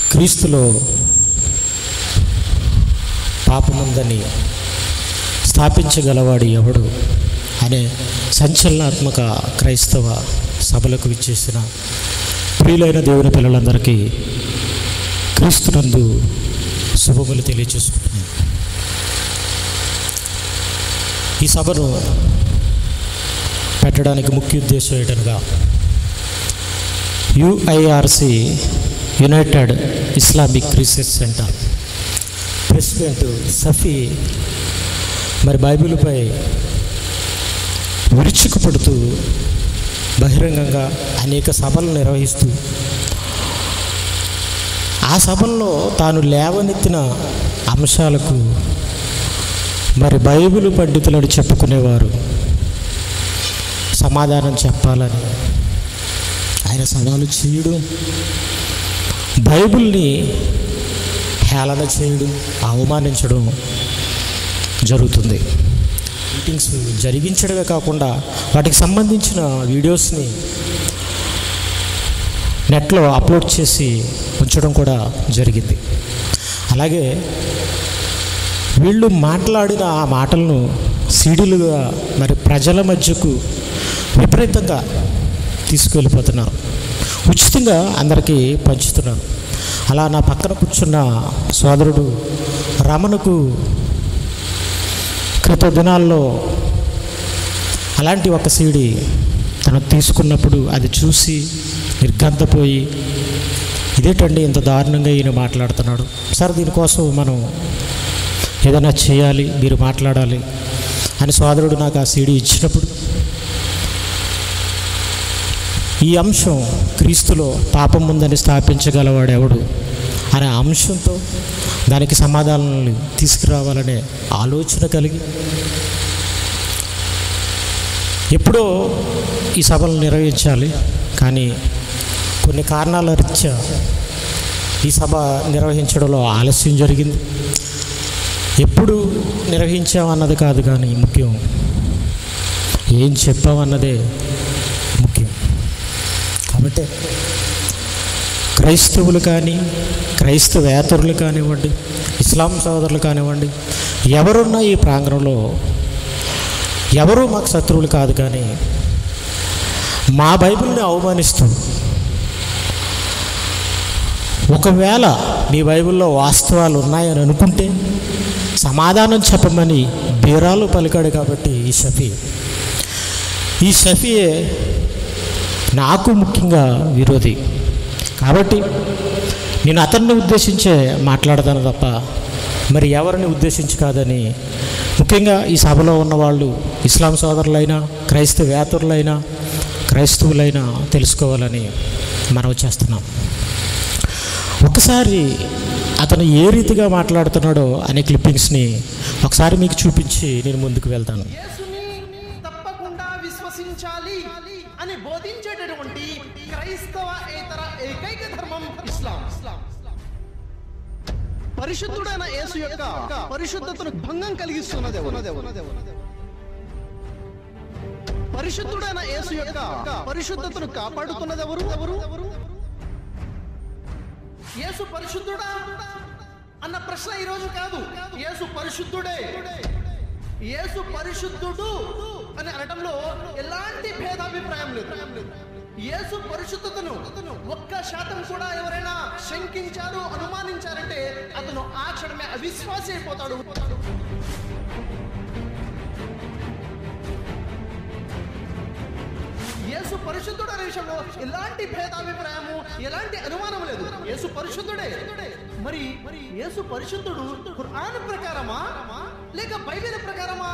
క్రీస్తులో పాపముందని స్థాపించగలవాడు ఎవడు అనే సంచలనాత్మక క్రైస్తవ సభలకు విచ్చేసిన ప్రియులైన దేవుని పిల్లలందరికీ క్రీస్తునందు శుభములు తెలియచేసుకుంటున్నాను ఈ సభను పెట్టడానికి ముఖ్య ఉద్దేశం ఏంటనగా UIRC united islamic research center president Safi మరి బైబిల్పై విరుచుకుపడుతూ బహిరంగంగా అనేక సభలు నిర్వహిస్తూ ఆ సభల్లో తాను లేవనెత్తిన అంశాలకు మరి బైబిల్ పండితులను చెప్పుకునేవారు సమాధానం చెప్పాలని ఆయన సవాలు చేయడం బైబిల్ని హేళన చేయడం అవమానించడం జరుగుతుంది మీటింగ్స్ జరిగించడమే కాకుండా వాటికి సంబంధించిన వీడియోస్ని నెట్లో అప్లోడ్ చేసి ఉంచడం కూడా జరిగింది అలాగే వీళ్ళు మాట్లాడిన ఆ మాటలను సీడీలుగా మరి ప్రజల మధ్యకు విపరీతంగా తీసుకెళ్ళిపోతున్నారు ఉచితంగా అందరికీ పంచుతున్నారు అలా నా పక్కన కూర్చున్న సోదరుడు రమణకు క్రిత దినాల్లో అలాంటి ఒక సీడీ తను తీసుకున్నప్పుడు అది చూసి నిర్గంతపోయి ఇదేంటండి ఇంత దారుణంగా ఈయన మాట్లాడుతున్నాడు సార్ దీనికోసం మనం ఏదైనా చేయాలి మీరు మాట్లాడాలి అని సోదరుడు నాకు ఆ సీడీ ఇచ్చినప్పుడు ఈ అంశం క్రీస్తులో పాపం ఉందని స్థాపించగలవాడు ఎవడు అనే అంశంతో దానికి సమాధానాలు తీసుకురావాలనే ఆలోచన కలిగి ఎప్పుడో ఈ సభలు నిర్వహించాలి కానీ కొన్ని కారణాల రీత్యా ఈ సభ నిర్వహించడంలో ఆలస్యం జరిగింది ఎప్పుడు నిర్వహించామన్నది కాదు కానీ ముఖ్యం ఏం చెప్పామన్నదే ముఖ్యం కాబట్టి క్రైస్తవులు కానీ క్రైస్తవేతరులు కానివ్వండి ఇస్లాం సోదరులు కానివ్వండి ఎవరున్నా ఈ ప్రాంగణంలో ఎవరు మాకు శత్రువులు కాదు కానీ మా బైబిల్ని అవమానిస్తూ ఒకవేళ మీ బైబిల్లో వాస్తవాలు ఉన్నాయని అనుకుంటే సమాధానం చెప్పమని బీరాలు పలికాడు కాబట్టి ఈ షఫీ ఈ షఫీయే నాకు ముఖ్యంగా విరోధి కాబట్టి నేను అతన్ని ఉద్దేశించే మాట్లాడతాను తప్ప మరి ఎవరిని ఉద్దేశించి కాదని ముఖ్యంగా ఈ సభలో ఉన్నవాళ్ళు ఇస్లాం సోదరులైనా క్రైస్తవేతరులైనా క్రైస్తవులైనా తెలుసుకోవాలని మనవి చేస్తున్నాం ఒకసారి అతను ఏ రీతిగా మాట్లాడుతున్నాడో అనే క్లిప్పింగ్స్ని ఒకసారి మీకు చూపించి నేను ముందుకు వెళ్తాను యేసుని తప్పకుండా విశ్వసించాలి అని బోధించేటటువంటి క్రైస్తవ ఇతర ఏకైక ధర్మం ఇస్లాం పరిశుద్ధుడైన యేసు యొక్క పరిశుద్ధతను భంగం కలిగిస్తున్నది ఎవరు? పరిశుద్ధుడైన యేసు యొక్క పరిశుద్ధతను కాపాడుతున్నది ఎవరు ఎవరు యేసు పరిశుద్ధుడా అన్న ప్రశ్న ఈ రోజు కాదు యేసు పరిశుద్ధుడే యేసు పరిశుద్ధుడు అని అనటంలో ఎలాంటి భేదాభిప్రాయం లేదు యేసు పరిశుద్ధతను ఒక్క శాతం కూడా ఎవరైనా శంకించారు అనుమానించారంటే అతను ఆ క్షణమే అవిశ్వాసి అయిపోతాడు యేసు పరిశుద్ధుడు అనే విషయంలో ఎలాంటి భేదాభిప్రాయము ఎలాంటి అనుమానం లేదు యేసు పరిశుద్ధుడే మరి మరి యేసు పరిశుద్ధుడు ఖురాన్ ప్రకారమా లేక బైబిల్ ప్రకారమా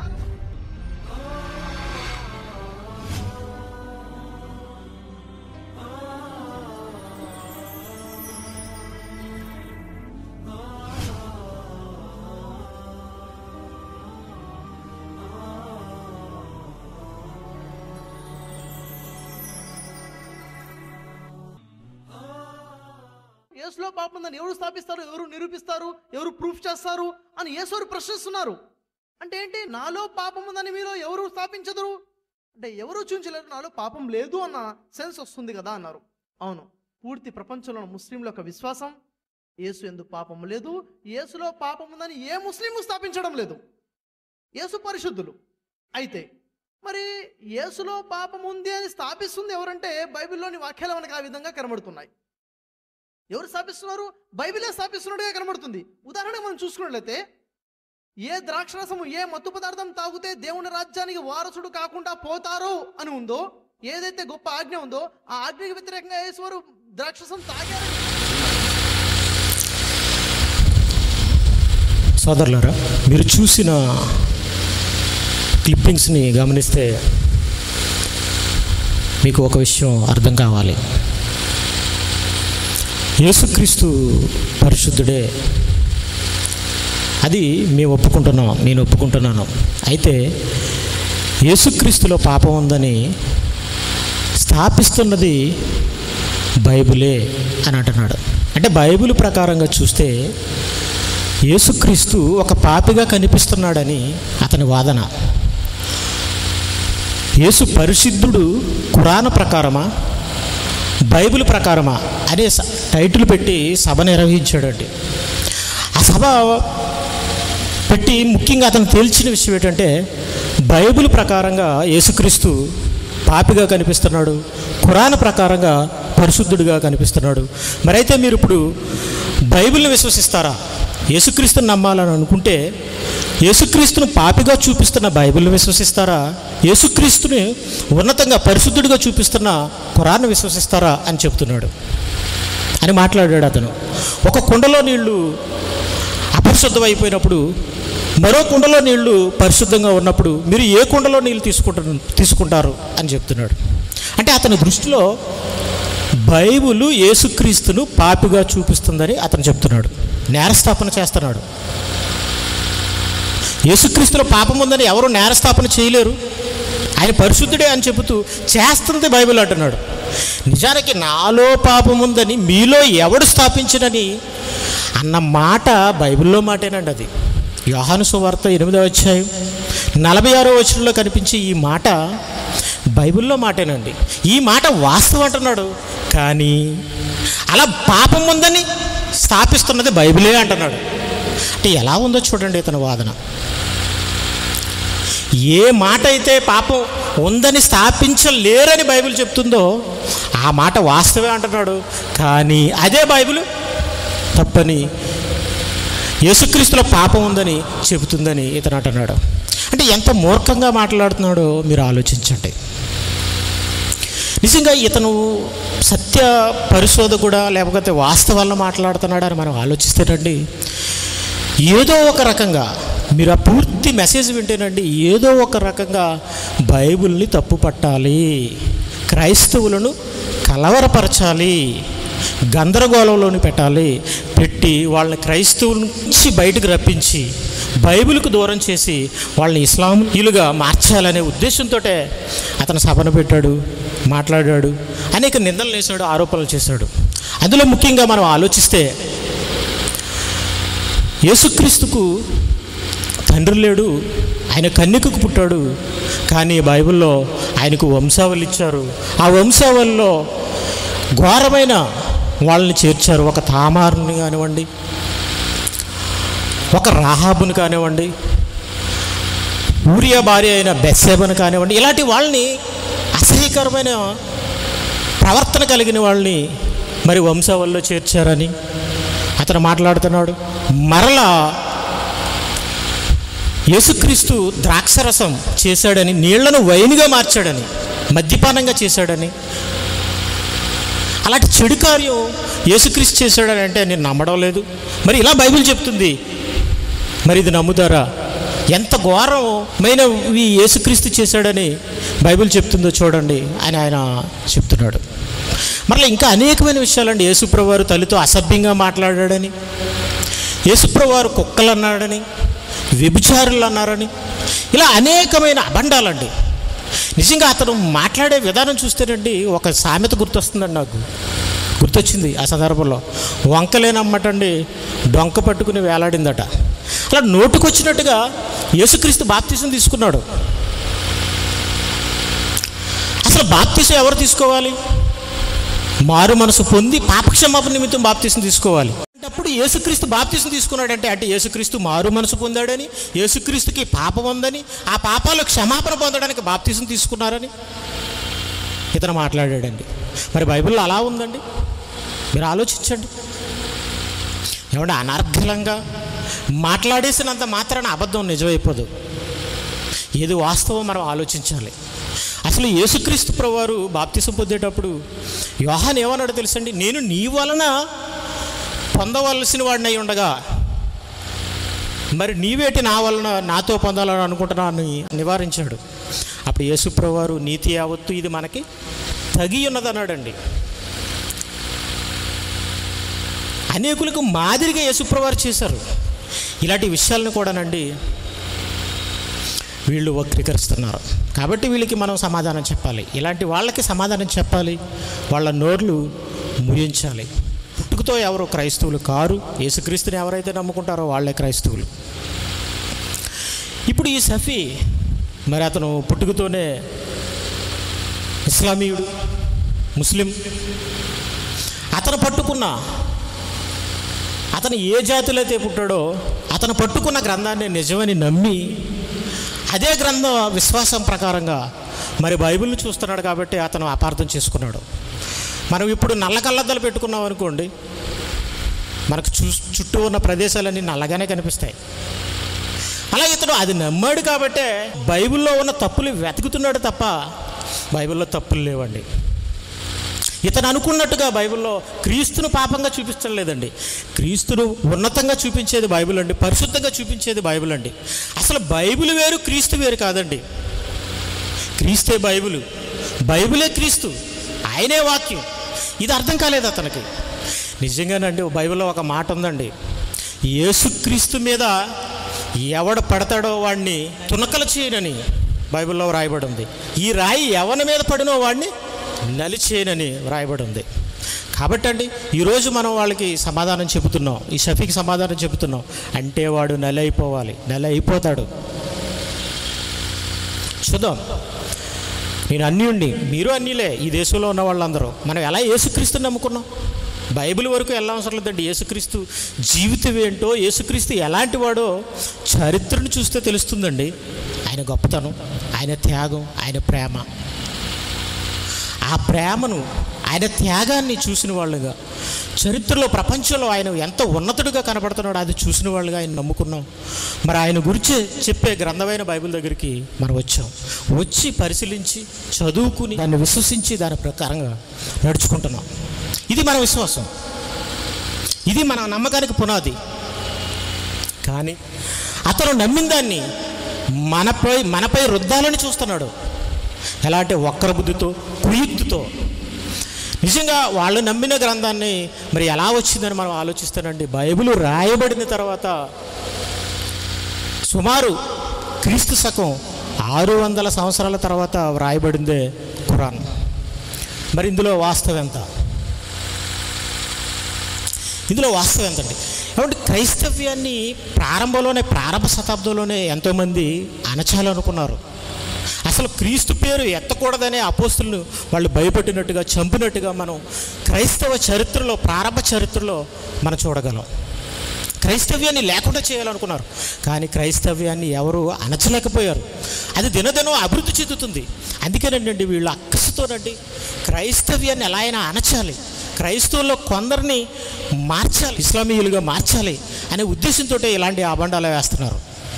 యేసులో పాపం ఉందని ఎవరు స్థాపిస్తారు ఎవరు నిరూపిస్తారు ఎవరు ప్రూఫ్ చేస్తారు అని యేసోరు ప్రశ్నిస్తున్నారు అంటే ఏంటి నాలో పాపం ఉందని మీరు ఎవరు స్థాపించదురు అంటే ఎవరు చూపించలేరు నాలో పాపం లేదు అన్న సెన్స్ వస్తుంది కదా అన్నారు అవును పూర్తి ప్రపంచంలో ఉన్న ముస్లింల యొక్క విశ్వాసం యేసు ఎందుకు పాపం లేదు యేసులో పాపం ఉందని ఏ ముస్లిం స్థాపించడం లేదు యేసు పరిశుద్ధులు అయితే మరి యేసులో పాపం ఉంది అని స్థాపిస్తుంది ఎవరంటే బైబిల్లోని వాక్యాలు మనకు ఆ విధంగా కనబడుతున్నాయి ఎవరు స్థాపిస్తున్నారు బైబిలే స్థాపిస్తున్నట్టుగా కనబడుతుంది ఉదాహరణకు మనం చూసుకున్నట్లయితే ఏ ద్రాక్షరసము ఏ మత్తు పదార్థం తాగితే దేవుని రాజ్యానికి వారసుడు కాకుండా పోతారో అని ఉందో ఏదైతే గొప్ప ఆజ్ఞ ఉందో ఆ ఆజ్ఞకి వ్యతిరేకంగా యేసువారు ద్రాక్షరసం తాగారని సోదరులారా మీరు చూసిన క్లిప్పింగ్స్ని గమనిస్తే మీకు ఒక విషయం అర్థం కావాలి యేసుక్రీస్తు పరిశుద్ధుడే అది మేము ఒప్పుకుంటున్నాం నేను ఒప్పుకుంటున్నాను అయితే యేసుక్రీస్తులో పాపం ఉందని స్థాపిస్తున్నది బైబిలే అని అంటున్నాడు అంటే బైబిల్ ప్రకారంగా చూస్తే యేసుక్రీస్తు ఒక పాపిగా కనిపిస్తున్నాడని అతని వాదన యేసు పరిశుద్ధుడు కురాన ప్రకారమా బైబిల్ ప్రకారమా అనే స- టైటిల్ పెట్టి సభ నిర్వహించాడండి ఆ సభ పెట్టి ముఖ్యంగా అతను తేల్చిన విషయం ఏంటంటే బైబిల్ ప్రకారంగా యేసుక్రీస్తు పాపిగా కనిపిస్తున్నాడు ఖురాన్ ప్రకారంగా పరిశుద్ధుడిగా కనిపిస్తున్నాడు మరైతే మీరు ఇప్పుడు బైబిల్ని విశ్వసిస్తారా యేసుక్రీస్తుని నమ్మాలని అనుకుంటే యేసుక్రీస్తును పాపిగా చూపిస్తున్న బైబిల్ని విశ్వసిస్తారా యేసుక్రీస్తుని ఉన్నతంగా పరిశుద్ధుడిగా చూపిస్తున్న ఖురాన్ని విశ్వసిస్తారా అని చెప్తున్నాడు అని మాట్లాడాడు అతను ఒక కుండలో నీళ్లు అపరిశుద్ధం అయిపోయినప్పుడు మరో కుండలో నీళ్లు పరిశుద్ధంగా ఉన్నప్పుడు మీరు ఏ కుండలో నీళ్ళు తీసుకుంటారు తీసుకుంటారు అని చెప్తున్నాడు అంటే అతని దృష్టిలో బైబుల్ యేసుక్రీస్తును పాపిగా చూపిస్తుందని అతను చెప్తున్నాడు నేరస్థాపన చేస్తున్నాడు యేసుక్రీస్తులో పాపం ఉందని ఎవరు నేరస్థాపన చేయలేరు ఆయన పరిశుద్ధుడే అని చెబుతూ చేస్తుంది బైబిల్ అంటున్నాడు నిజానికి నాలో పాపం ఉందని మీలో ఎవడు స్థాపించినని అన్న మాట బైబిల్లో మాటేనండి అది యోహాను సువార్త ఎనిమిదవ అధ్యాయం నలభై ఆరో వచనంలో కనిపించే ఈ మాట బైబిల్లో మాటేనండి ఈ మాట వాస్తవం అంటున్నాడు కానీ అలా పాపం ఉందని స్థాపిస్తున్నది బైబిలే అంటున్నాడు అంటే ఎలా ఉందో చూడండి ఇతని వాదన ఏ మాట అయితే పాపం ఉందని స్థాపించలేరని బైబిల్ చెప్తుందో ఆ మాట వాస్తవే అంటున్నాడు కానీ అదే బైబిల్ తప్పని యేసుక్రీస్తులో పాపం ఉందని చెబుతుందని ఇతను అంటున్నాడు అంటే ఎంత మూర్ఖంగా మాట్లాడుతున్నాడో మీరు ఆలోచించండి నిజంగా ఇతను సత్య పరిశోధకుడా లేకపోతే వాస్తవాలను మాట్లాడుతున్నాడా అని మనం ఆలోచిస్తేనండి ఏదో ఒక రకంగా మీరు ఆ పూర్తి మెసేజ్ వింటేనండి ఏదో ఒక రకంగా బైబిల్ని తప్పు పట్టాలి క్రైస్తవులను కలవరపరచాలి గందరగోళంలోని పెట్టాలి పెట్టి వాళ్ళని క్రైస్తవుల నుంచి బయటకు రప్పించి బైబిల్కు దూరం చేసి వాళ్ళని ఇస్లాంలుగా మార్చాలనే ఉద్దేశంతో అతను సభను పెట్టాడు మాట్లాడాడు అనేక నిందలు వేశాడు ఆరోపణలు చేశాడు అందులో ముఖ్యంగా మనం ఆలోచిస్తే యేసుక్రీస్తుకు తండ్రి లేడు ఆయన కన్యకకు పుట్టాడు కానీ బైబిల్లో ఆయనకు వంశావళి ఇచ్చారు ఆ వంశావళిలో ఘోరమైన వాళ్ళని చేర్చారు ఒక తామారుని కానివ్వండి ఒక రాహాబుని కానివ్వండి ఊరియా భార్య అయిన బెస్సేబను కానివ్వండి ఇలాంటి వాళ్ళని అసహ్యకరమైన ప్రవర్తన కలిగిన వాళ్ళని మరి వంశావళిలో చేర్చారని అతను మాట్లాడుతున్నాడు మరలా యేసుక్రీస్తు ద్రాక్షరసం చేశాడని నీళ్లను వైన్గా మార్చాడని మద్యపానంగా చేశాడని అలాంటి చెడు కార్యం యేసుక్రీస్తు చేశాడని అంటే నేను నమ్మడం లేదు మరి ఇలా బైబిల్ చెప్తుంది మరి ఇది నమ్ముతారా ఎంత ఘోరమైన ఈ యేసుక్రీస్తు చేశాడని బైబిల్ చెప్తుందో చూడండి అని ఆయన చెప్తున్నాడు మరలా ఇంకా అనేకమైన విషయాలండి యేసుప్రవారు తల్లితో అసభ్యంగా మాట్లాడాడని యేసుప్రవారు కుక్కలు అన్నాడని వ్యభిచారులు అన్నారని ఇలా అనేకమైన అబండాలండి నిజంగా అతను మాట్లాడే విధానం చూస్తేనండి ఒక సామెత గుర్తొస్తుందండి నాకు గుర్తొచ్చింది ఆ సందర్భంలో వంకలేనమ్మటండి డొంక పట్టుకుని వేలాడిందట అలా నోటుకొచ్చినట్టుగా యేసుక్రీస్తు బాప్తీసం తీసుకున్నాడు అసలు బాప్తీసం ఎవరు తీసుకోవాలి మారు మనసు పొంది పాపక్షమాపణ నిమిత్తం బాప్తీసం తీసుకోవాలి అప్పుడు యేసుక్రీస్తు బాప్తీసం తీసుకున్నాడంటే అంటే యేసుక్రీస్తు మారు మనసు పొందాడని యేసుక్రీస్తుకి పాపం ఉందని ఆ పాపాలు క్షమాపణ పొందడానికి బాప్తీసం తీసుకున్నారని ఇతను మాట్లాడాడండి మరి బైబిల్లో అలా ఉందండి మీరు ఆలోచించండి ఏమంటే అనర్ఘలంగా మాట్లాడేసినంత మాత్రాన అబద్ధం నిజమైపోదు ఏది వాస్తవం మనం ఆలోచించాలి అసలు యేసుక్రీస్తు ప్రభువారు బాప్తిసం పొందేటప్పుడు యోహాన్ ఏమన్నాడో తెలుసండి నేను నీ వలన పొందవలసిన వాడిని అయి ఉండగా మరి నీవేటి నా వలన నాతో పొందాలని అనుకుంటున్నాను నివారించాడు అప్పుడు యేసుప్రభు వారు నీతి యావత్తు ఇది మనకి తగి ఉన్నదన్నాడండి అనేకులకు మాదిరిగా యేసుప్రవారు చేశారు ఇలాంటి విషయాలను కూడానండి వీళ్ళు వక్రీకరిస్తున్నారు కాబట్టి వీళ్ళకి మనం సమాధానం చెప్పాలి ఇలాంటి వాళ్ళకి సమాధానం చెప్పాలి వాళ్ళ నోర్లు ముయించాలి పుట్టుకతో ఎవరు క్రైస్తవులు కారు యేసుక్రీస్తుని ఎవరైతే నమ్ముకుంటారో వాళ్ళే క్రైస్తవులు ఇప్పుడు ఈ సఫీ మరి అతను పుట్టుకతోనే ఇస్లామీయుడు ముస్లిం అతను పట్టుకున్న అతను ఏ జాతిలో అయితే పుట్టాడో అతను పట్టుకున్న గ్రంథాన్ని నిజమని నమ్మి అదే గ్రంథ విశ్వాసం ప్రకారంగా మరి బైబిల్ని చూస్తున్నాడు కాబట్టి అతను అపార్థం చేసుకున్నాడు మనం ఇప్పుడు నల్ల కళ్ళద్దాలు పెట్టుకున్నాం అనుకోండి మనకు చూ చుట్టూ ఉన్న ప్రదేశాలన్నీ నల్లగానే కనిపిస్తాయి అలా ఇతను అది నమ్మాడు కాబట్టే బైబిల్లో ఉన్న తప్పులు వెతుకుతున్నాడు తప్ప బైబిల్లో తప్పులు లేవండి ఇతను అనుకున్నట్టుగా బైబిల్లో క్రీస్తును పాపంగా చూపించడం లేదండి క్రీస్తును ఉన్నతంగా చూపించేది బైబిల్ అండి పరిశుద్ధంగా చూపించేది బైబిల్ అండి అసలు బైబిల్ వేరు క్రీస్తు వేరు కాదండి క్రీస్తే బైబిల్ బైబిలే క్రీస్తు ఆయనే వాక్యం ఇది అర్థం కాలేదు అతనికి నిజంగానండి బైబిల్లో ఒక మాట ఉందండి యేసుక్రీస్తు మీద ఎవడ పడతాడో వాడిని తునకలు చేయనని బైబిల్లో వ్రాయబడి ఉంది ఈ రాయి ఎవరి మీద పడినో వాడిని నలిచేయనని వ్రాయబడి ఉంది కాబట్టి అండి ఈరోజు మనం వాళ్ళకి సమాధానం చెబుతున్నాం ఈ షఫీకి సమాధానం చెబుతున్నాం అంటే వాడు నెల అయిపోవాలి నెల అయిపోతాడు చూద్దాం నేను అన్యుండి మీరు అన్యులే ఈ దేశంలో ఉన్న వాళ్ళందరూ మనం ఎలా యేసుక్రీస్తుని నమ్ముకున్నాం బైబిల్ వరకు వెళ్ళవసరం లేదండి యేసుక్రీస్తు జీవితం ఏంటో యేసుక్రీస్తు ఎలాంటి వాడో చరిత్రను చూస్తే తెలుస్తుందండి ఆయన గొప్పతనం ఆయన త్యాగం ఆయన ప్రేమ ఆ ప్రేమను ఆయన త్యాగాన్ని చూసిన వాళ్ళుగా చరిత్రలో ప్రపంచంలో ఆయన ఎంత ఉన్నతుడిగా కనబడుతున్నాడో అది చూసిన వాళ్ళుగా ఆయన నమ్ముకున్నాం మరి ఆయన గురించి చెప్పే గ్రంథమైన బైబిల్ దగ్గరికి మనం వచ్చాం వచ్చి పరిశీలించి చదువుకుని దాన్ని విశ్వసించి దాని ప్రకారంగా నడుచుకుంటున్నాం ఇది మన విశ్వాసం ఇది మన నమ్మకానికి పునాది కానీ అతను నమ్మిన దాన్ని మనపై మనపై రుద్దాలని చూస్తున్నాడు ఎలా అంటే వక్ర బుద్ధితో కుయుక్తితో నిజంగా వాళ్ళు నమ్మిన గ్రంథాన్ని మరి ఎలా వచ్చిందని మనం ఆలోచిస్తానండి బైబిల్ రాయబడిన తర్వాత సుమారు క్రీస్తు శకం ఆరు వందల సంవత్సరాల తర్వాత వ్రాయబడిందే ఖురాన్ మరి ఇందులో వాస్తవం ఎంత ఇందులో వాస్తవం ఎంతండి కాబట్టి క్రైస్తవ్యాన్ని ప్రారంభంలోనే ప్రారంభ శతాబ్దంలోనే ఎంతోమంది అణచాలనుకున్నారు అసలు క్రీస్తు పేరు ఎత్తకూడదనే అపోస్తులను వాళ్ళు భయపెట్టినట్టుగా చంపినట్టుగా మనం క్రైస్తవ చరిత్రలో ప్రారంభ చరిత్రలో మనం చూడగలం క్రైస్తవ్యాన్ని లేకుండా చేయాలనుకున్నారు కానీ క్రైస్తవ్యాన్ని ఎవరు అణచలేకపోయారు అది దినదినం అభివృద్ధి చెందుతుంది అందుకేనండి వీళ్ళు అక్కసుతోనండి క్రైస్తవ్యాన్ని ఎలా అయినా అణచాలి క్రైస్తవుల్లో కొందరిని మార్చాలి ఇస్లామీయులుగా మార్చాలి అనే ఉద్దేశంతో ఇలాంటి అబండాలు వేస్తున్నారు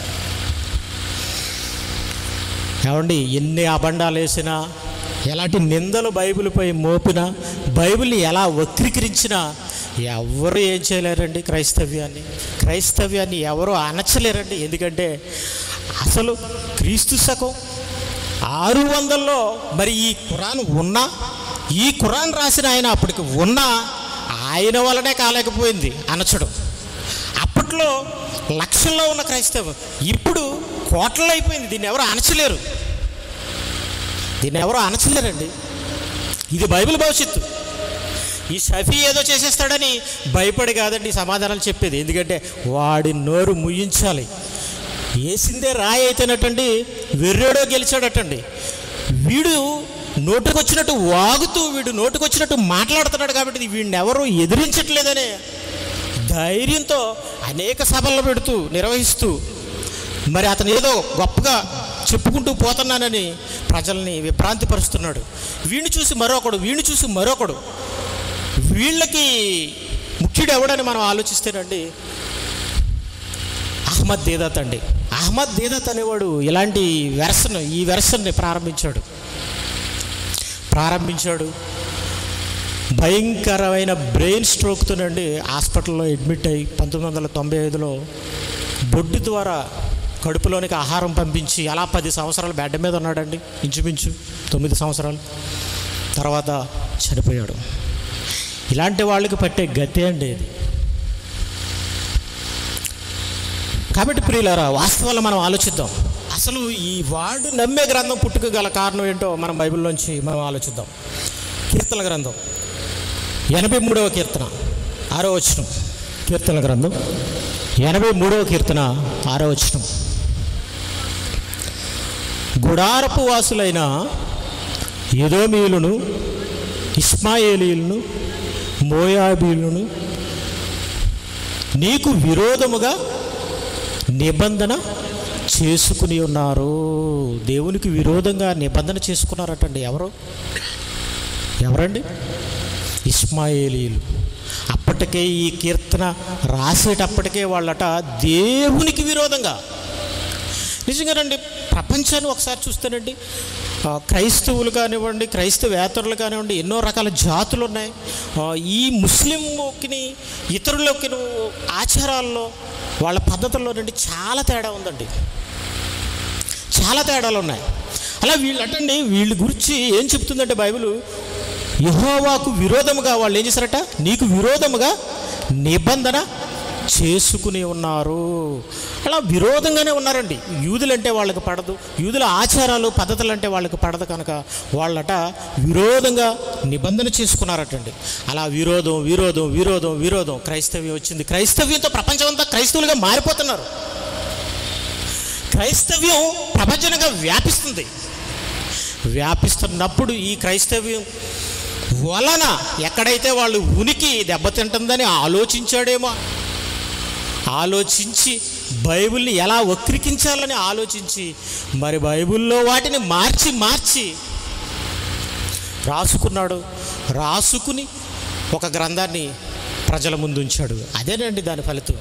ఏమండి ఎన్ని అబండాలు వేసినా ఎలాంటి నిందలు బైబిల్పై మోపినా బైబిల్ని ఎలా వక్రీకరించినా ఎవరు ఏం చేయలేరండి క్రైస్తవ్యాన్ని క్రైస్తవ్యాన్ని ఎవరు అనచలేరండి ఎందుకంటే అసలు క్రీస్తు శకం ఆరు వందల్లో మరి ఈ ఖురాన్ ఉన్నా ఈ ఖురాన్ రాసిన ఆయన అప్పటికి ఉన్నా ఆయన వల్లనే కాలేకపోయింది అనచడం అప్పట్లో లక్షల్లో ఉన్న క్రైస్తవం ఇప్పుడు కోట్లలో అయిపోయింది దీన్ని ఎవరు అనచలేరు దీన్ని ఎవరు అనచలేరండి ఇది బైబిల్ భవిష్యత్తు ఈ షఫీ ఏదో చేసేస్తాడని భయపడి కాదండి ఈ సమాధానాలు చెప్పేది ఎందుకంటే వాడి నోరు ముయ్యించాలి వేసిందే రాయి అయితేనటండి వెర్రేడో గెలిచాడటండి వీడు నోటుకొచ్చినట్టు వాగుతూ వీడు నోటుకొచ్చినట్టు మాట్లాడుతున్నాడు కాబట్టి వీడిని ఎవరు ఎదిరించట్లేదనే ధైర్యంతో అనేక సభల్లో పెడుతూ నిర్వహిస్తూ మరి అతను ఏదో గొప్పగా చెప్పుకుంటూ పోతున్నానని ప్రజల్ని విభ్రాంతిపరుస్తున్నాడు వీడిని చూసి మరొకడు వీడిని చూసి మరొకడు వీళ్ళకి ముఖ్యుడు ఎవడని మనం ఆలోచిస్తేనండి అహ్మద్ దేదత్ అండి అహ్మద్ దేదత్ అనేవాడు ఇలాంటి వెర్సన్ ఈ వెర్సన్ని ప్రారంభించాడు ప్రారంభించాడు భయంకరమైన బ్రెయిన్ స్ట్రోక్తోనండి హాస్పిటల్లో అడ్మిట్ అయ్యి పంతొమ్మిది వందల తొంభై ఐదులో బొడ్డు ద్వారా కడుపులోనికి ఆహారం పంపించి అలా పది సంవత్సరాలు బెడ్ మీద ఉన్నాడండి ఇంచుమించు తొమ్మిది సంవత్సరాలు తర్వాత చనిపోయాడు ఇలాంటి వాళ్ళకి పట్టే గతి అండి ఇది కాబట్టి ప్రియులారా వాస్తవాలు మనం ఆలోచిద్దాం అసలు ఈ వాడు నమ్మే గ్రంథం పుట్టుక గల కారణం ఏంటో మనం బైబిల్లోంచి మనం ఆలోచిద్దాం కీర్తన గ్రంథం ఎనభై మూడవ కీర్తన ఆరో వచనం కీర్తన గ్రంథం ఎనభై మూడవ కీర్తన ఆరో వచనం గుడారపు వాసులైన యదోమీయులను ఇస్మాయేలీలను మోయాబీలను నీకు విరోధముగా నిబంధన చేసుకుని ఉన్నారు దేవునికి విరోధంగా నిబంధన చేసుకున్నారటండి ఎవరు ఎవరండి ఇస్మాయేలీలు అప్పటికే ఈ కీర్తన రాసేటప్పటికే వాళ్ళట దేవునికి విరోధంగా నిజంగానండి ప్రపంచాన్ని ఒకసారి చూస్తేనండి ఆ, క్రైస్తవులు కానివ్వండి క్రైస్తవేతరులు కానివ్వండి ఎన్నో రకాల జాతులు ఉన్నాయి ఆ, ఈ ముస్లింకి ఇతరులకి ఆచారాల్లో వాళ్ళ పద్ధతుల్లో నుండి చాలా తేడా ఉందండి చాలా తేడాలు ఉన్నాయి అలా వీళ్ళు అంటండి వీళ్ళ గురించి ఏం చెప్తుందంటే బైబిల్ యహోవాకు విరోధముగా వాళ్ళు ఏం చేశారట నీకు విరోధముగా నిబంధన చేసుకుని ఉన్నారు అలా విరోధంగానే ఉన్నారండి యూదులంటే వాళ్ళకి పడదు యూదుల ఆచారాలు పద్ధతులు అంటే వాళ్ళకి పడదు కనుక వాళ్ళట విరోధంగా నిబంధన చేసుకున్నారటండి అలా విరోధం విరోధం విరోధం విరోధం క్రైస్తవ్యం వచ్చింది క్రైస్తవ్యంతో ప్రపంచమంతా క్రైస్తవులుగా మారిపోతున్నారు క్రైస్తవ్యం ప్రపంచంగా వ్యాపిస్తుంది వ్యాపిస్తున్నప్పుడు ఈ క్రైస్తవ్యం వలన ఎక్కడైతే వాళ్ళు ఉనికి దెబ్బతింటుందని ఆలోచించాడేమో ఆలోచించి బైబిల్ని ఎలా వక్రీకించాలని ఆలోచించి మరి బైబిల్లో వాటిని మార్చి మార్చి రాసుకున్నాడు రాసుకుని ఒక గ్రంథాన్ని ప్రజల ముందు ఉంచాడు అదేనండి దాని ఫలితం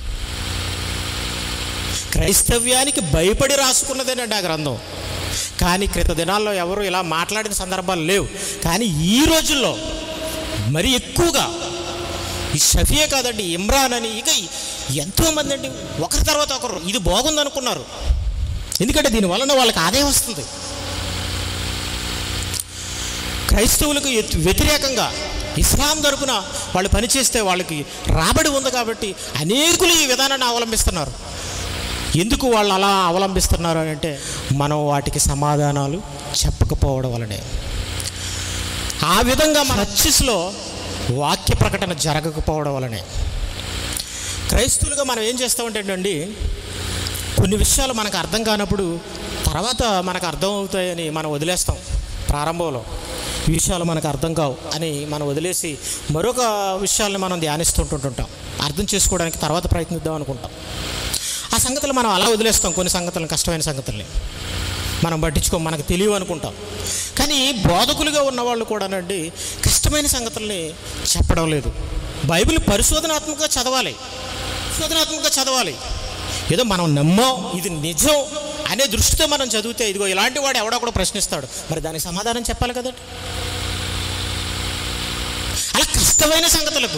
క్రైస్తవ్యానికి భయపడి రాసుకున్నదేనండి ఆ గ్రంథం కానీ క్రిత దినాల్లో ఎవరు ఇలా మాట్లాడిన సందర్భాలు లేవు కానీ ఈ రోజుల్లో మరి ఎక్కువగా ఈ షఫియే కాదండి ఇమ్రాన్ అని ఇక ఎంతోమంది అండి ఒకరి తర్వాత ఒకరు ఇది బాగుంది అనుకున్నారు ఎందుకంటే దీని వలన వాళ్ళకి ఆదాయం వస్తుంది క్రైస్తవులకు ఎత్- వ్యతిరేకంగా ఇస్లాం తరపున వాళ్ళు పనిచేస్తే వాళ్ళకి రాబడి ఉంది కాబట్టి అనేకులు ఈ విధానాన్ని అవలంబిస్తున్నారు ఎందుకు వాళ్ళు అలా అవలంబిస్తున్నారు అని అంటే మనం వాటికి సమాధానాలు చెప్పకపోవడం వలనే ఆ విధంగా మన చర్చిస్లో వాక్య ప్రకటన జరగకపోవడం వలనే క్రైస్తవులుగా మనం ఏం చేస్తామంటే అండి కొన్ని విషయాలు మనకు అర్థం కానప్పుడు తర్వాత మనకు అర్థం అవుతాయని మనం వదిలేస్తాం ప్రారంభంలో ఈ విషయాలు మనకు అర్థం కావు అని మనం వదిలేసి మరొక విషయాల్ని మనం ధ్యానిస్తుంటుంటుంటాం అర్థం చేసుకోవడానికి తర్వాత ప్రయత్నిద్దాం అనుకుంటాం ఆ సంగతులు మనం అలా వదిలేస్తాం కొన్ని సంగతులను కష్టమైన సంగతుల్ని మనం పట్టించుకో మనకు తెలియవు అనుకుంటాం కానీ బోధకులుగా ఉన్నవాళ్ళు కూడానండి కష్టమైన సంగతుల్ని చెప్పడం లేదు బైబిల్ పరిశోధనాత్మకంగా చదవాలి పరిశోధనాత్మకంగా చదవాలి ఏదో మనం నమ్మం ఇది నిజం అనే దృష్టితో మనం చదివితే ఇదిగో ఇలాంటి వాడు ఎవడో కూడా ప్రశ్నిస్తాడు మరి దానికి సమాధానం చెప్పాలి కదండి అలా కష్టమైన సంగతులకు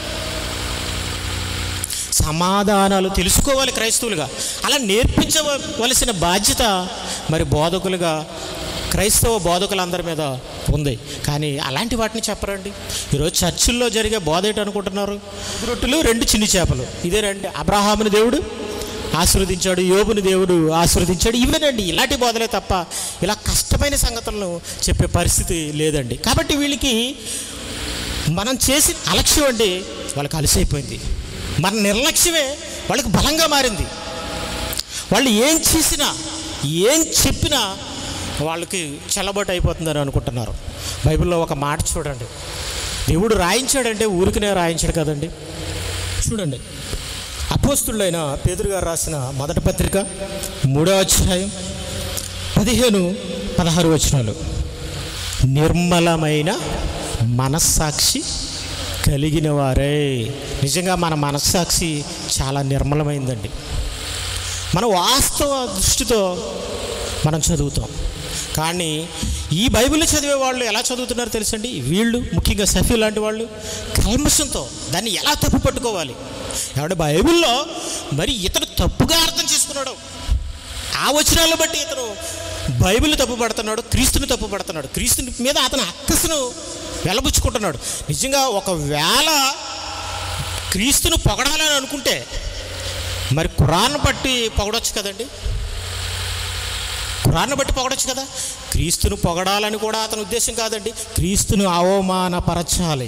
సమాధానాలు తెలుసుకోవాలి క్రైస్తవులుగా అలా నేర్పించవలసిన బాధ్యత మరి బోధకులుగా క్రైస్తవ బోధకులందరి మీద ఉంది కానీ అలాంటి వాటిని చెప్పరండి ఈరోజు చర్చిల్లో జరిగే బోధ ఏంటి అనుకుంటున్నారు రొట్టెలు రెండు చిన్ని చేపలు ఇదేనండి అబ్రహాముని దేవుడు ఆశీర్వదించాడు యోబుని దేవుడు ఆశీర్వదించాడు ఇవేనండి ఇలాంటి బోధలే తప్ప ఇలా కష్టమైన సంగతులను చెప్పే పరిస్థితి లేదండి కాబట్టి వీళ్ళకి మనం చేసి అలక్ష్యం అండి వాళ్ళకి అలసైపోయింది మన నిర్లక్ష్యమే వాళ్ళకి బలంగా మారింది వాళ్ళు ఏం చేసినా ఏం చెప్పినా వాళ్ళకి చెల్లబొట్టు అయిపోతుందని అనుకుంటున్నారు బైబిల్లో ఒక మాట చూడండి దేవుడు రాయించాడంటే ఊరికనే రాయించాడు కదండి చూడండి అపోస్తుడైన పేదరు గారు రాసిన మొదటి పత్రిక మూడో అధ్యాయం పదిహేను పదహారు వచనాలు నిర్మలమైన మనస్సాక్షి కలిగిన వారే నిజంగా మన మనస్సాక్షి చాలా నిర్మలమైందండి మన వాస్తవ దృష్టితో మనం చదువుతాం కానీ ఈ బైబిల్ చదివే వాళ్ళు ఎలా చదువుతున్నారో తెలుసండి వీళ్ళు ముఖ్యంగా సఫీ లాంటి వాళ్ళు కల్మషంతో దాన్ని ఎలా తప్పు పట్టుకోవాలి ఏమంటే బైబిల్లో మరి ఇతను తప్పుగా అర్థం చేసుకున్నాడు ఆ వచనాలను బట్టి ఇతను బైబిల్ తప్పు పడుతున్నాడు క్రీస్తుని తప్పు పడుతున్నాడు క్రీస్తుని మీద అతను అక్కసును వెలబుచ్చుకుంటున్నాడు నిజంగా ఒకవేళ క్రీస్తును పొగడాలని అనుకుంటే మరి ఖురాన్ బట్టి పొగడొచ్చు కదండి ఖురాన్ని బట్టి పొగడొచ్చు కదా క్రీస్తును పొగడాలని కూడా అతని ఉద్దేశం కాదండి క్రీస్తును అవమానపరచాలి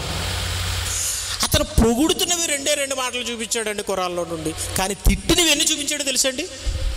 అతను పొగుడుతున్నవి రెండే రెండు మాటలు చూపించాడండి ఖురాన్లో నుండి కానీ తిట్టినవి ఎన్ని చూపించాడో తెలుసండి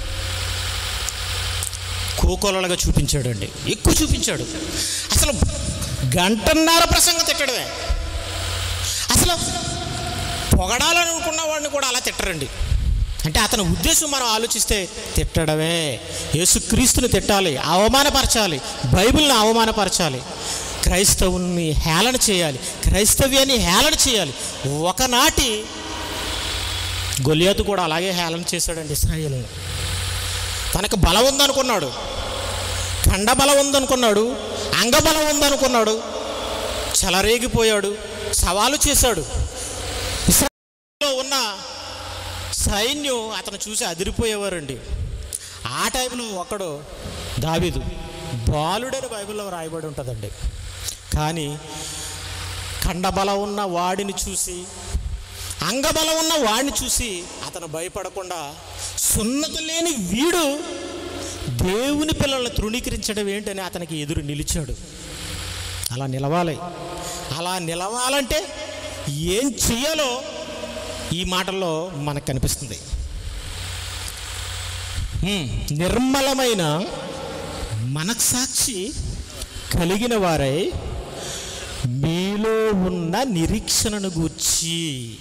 కోకొలలుగా చూపించాడండి ఎక్కువ చూపించాడు అసలు గంటన్నర ప్రసంగం తిట్టడమే అసలు పొగడాలని అనుకున్న వాడిని కూడా అలా తిట్టరండి అంటే అతని ఉద్దేశం మనం ఆలోచిస్తే తిట్టడమే యేసుక్రీస్తుని తిట్టాలి అవమానపరచాలి బైబిల్ని అవమానపరచాలి క్రైస్తవుల్ని హేళన చేయాలి క్రైస్తవ్యాన్ని హేళన చేయాలి ఒకనాటి గొలియాతు కూడా అలాగే హేళన చేశాడండి ఇస్రాయేల్ని తనకు బలం ఉందనుకున్నాడు ఖండ బలం ఉందనుకున్నాడు అంగబలం ఉందనుకున్నాడు చెలరేగిపోయాడు సవాలు చేశాడు ఇస్రాయేల్లో ఉన్న సైన్యం అతను చూసి అదిరిపోయేవారండి ఆ టైంలో ఒకడు దావీదు బాలుడని బైబిల్లో రాయబడి ఉంటుందండి కానీ ఖండబలం ఉన్న వాడిని చూసి అంగబలం ఉన్న వాడిని చూసి అతను భయపడకుండా సున్నత లేని వీడు దేవుని పిల్లల్ని తృణీకరించడం ఏంటని అతనికి ఎదురు నిలిచాడు అలా నిలవాలి అలా నిలవాలంటే ఏం చెయ్యాలో ఈ మాటల్లో మనకు కనిపిస్తుంది హ్మ్, నిర్మలమైన మనస్సాక్షి కలిగిన వారై మీలో ఉన్న నిరీక్షణను గూర్చి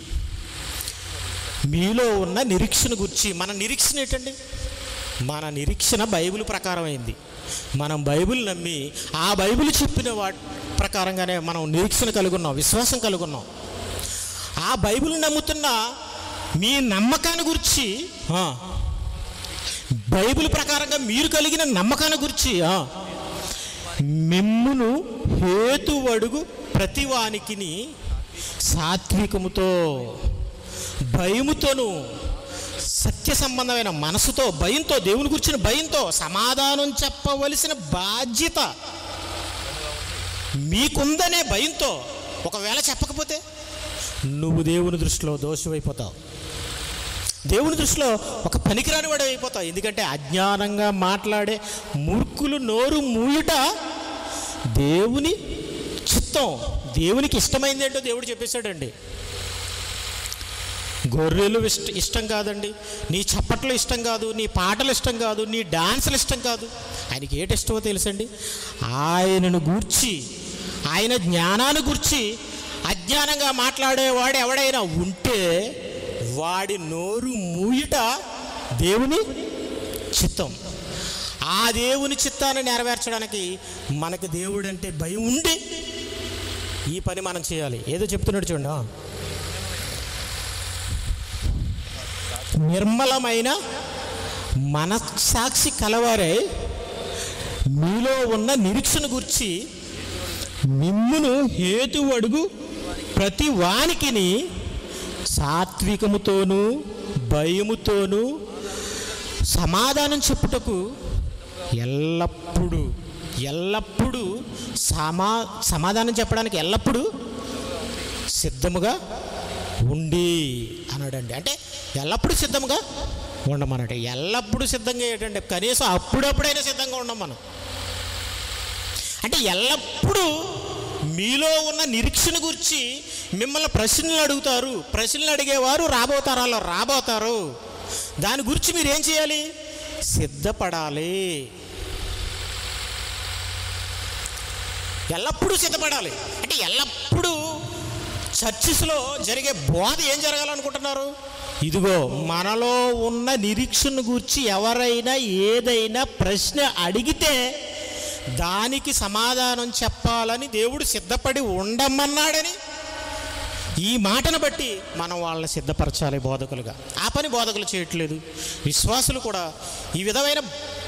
మీలో ఉన్న నిరీక్షణ గురించి మన నిరీక్షణ ఏంటండి మన నిరీక్షణ బైబిల్ ప్రకారం అయింది మనం బైబిల్ నమ్మి ఆ బైబిల్ చెప్పిన వాటి ప్రకారంగానే మనం నిరీక్షణ కలిగి ఉన్నాం విశ్వాసం కలిగి ఉన్నాం ఆ బైబిల్ నమ్ముతున్న మీ నమ్మకాన్ని గురించి ఆ, బైబిల్ ప్రకారంగా మీరు కలిగిన నమ్మకాన్ని గురించి ఆ, మిమ్మును హేతువడుగు ప్రతివానికిని సాత్వికముతో భయముతోను సత్య సంబంధమైన మనసుతో భయంతో దేవుని గురించిన భయంతో సమాధానం చెప్పవలసిన బాధ్యత మీకుందనే భయంతో ఒకవేళ చెప్పకపోతే నువ్వు దేవుని దృష్టిలో దోషమైపోతావు దేవుని దృష్టిలో ఒక పనికిరాని వాడు అయిపోతావు ఎందుకంటే అజ్ఞానంగా మాట్లాడే మూర్ఖులు నోరు మూయుట దేవుని చిత్తం దేవునికి ఇష్టమైంది ఏంటో దేవుడు చెప్పేశాడండి గొర్రెలు ఇష్ట ఇష్టం కాదండి నీ చప్పట్లు ఇష్టం కాదు నీ పాటలు ఇష్టం కాదు నీ డాన్సులు ఇష్టం కాదు ఆయనకి ఏటి ఇష్టమో తెలుసండి ఆయనను గూర్చి ఆయన జ్ఞానాన్ని గూర్చి అజ్ఞానంగా మాట్లాడేవాడు ఎవడైనా ఉంటే వాడి నోరు మూయుట దేవుని చిత్తం ఆ దేవుని చిత్తాన్ని నెరవేర్చడానికి మనకి దేవుడు అంటే భయం ఉండి ఈ పని మనం చేయాలి ఏదో చెప్తున్నాడు చూడండి ఆ. నిర్మలమైన మనస్సాక్షి కలవారై మీలో ఉన్న నిరీక్షణ గురించి మిమ్మును హేతు అడుగు ప్రతి వానికిని సాత్వికముతోనూ భయముతోనూ సమాధానం చెప్పుటకు ఎల్లప్పుడూ ఎల్లప్పుడూ సమా సమాధానం చెప్పడానికి ఎల్లప్పుడూ సిద్ధముగా ఉండి అన్నాడండి అంటే ఎల్లప్పుడూ సిద్ధంగా ఉండమన్నట్టు ఎల్లప్పుడూ సిద్ధంగా ఏంటంటే కనీసం అప్పుడప్పుడైనా సిద్ధంగా ఉండం మనం అంటే ఎల్లప్పుడూ మీలో ఉన్న నిరీక్షణ గురించి మిమ్మల్ని ప్రశ్నలు అడుగుతారు ప్రశ్నలు అడిగేవారు రాబో తరాల్లో రాబోతారు దాని గురించి మీరు ఏం చేయాలి సిద్ధపడాలి ఎల్లప్పుడూ సిద్ధపడాలి అంటే ఎల్లప్పుడూ చర్చిస్లో జరిగే బోధ ఏం జరగాలనుకుంటున్నారు ఇదిగో మనలో ఉన్న నిరీక్షణ గురించి ఎవరైనా ఏదైనా ప్రశ్న అడిగితే దానికి సమాధానం చెప్పాలని దేవుడు సిద్ధపడి ఉండమన్నాడని ఈ మాటను బట్టి మనం వాళ్ళని సిద్ధపరచాలి బోధకులుగా ఆ పని బోధకులు చేయట్లేదు విశ్వాసులు కూడా ఈ విధమైన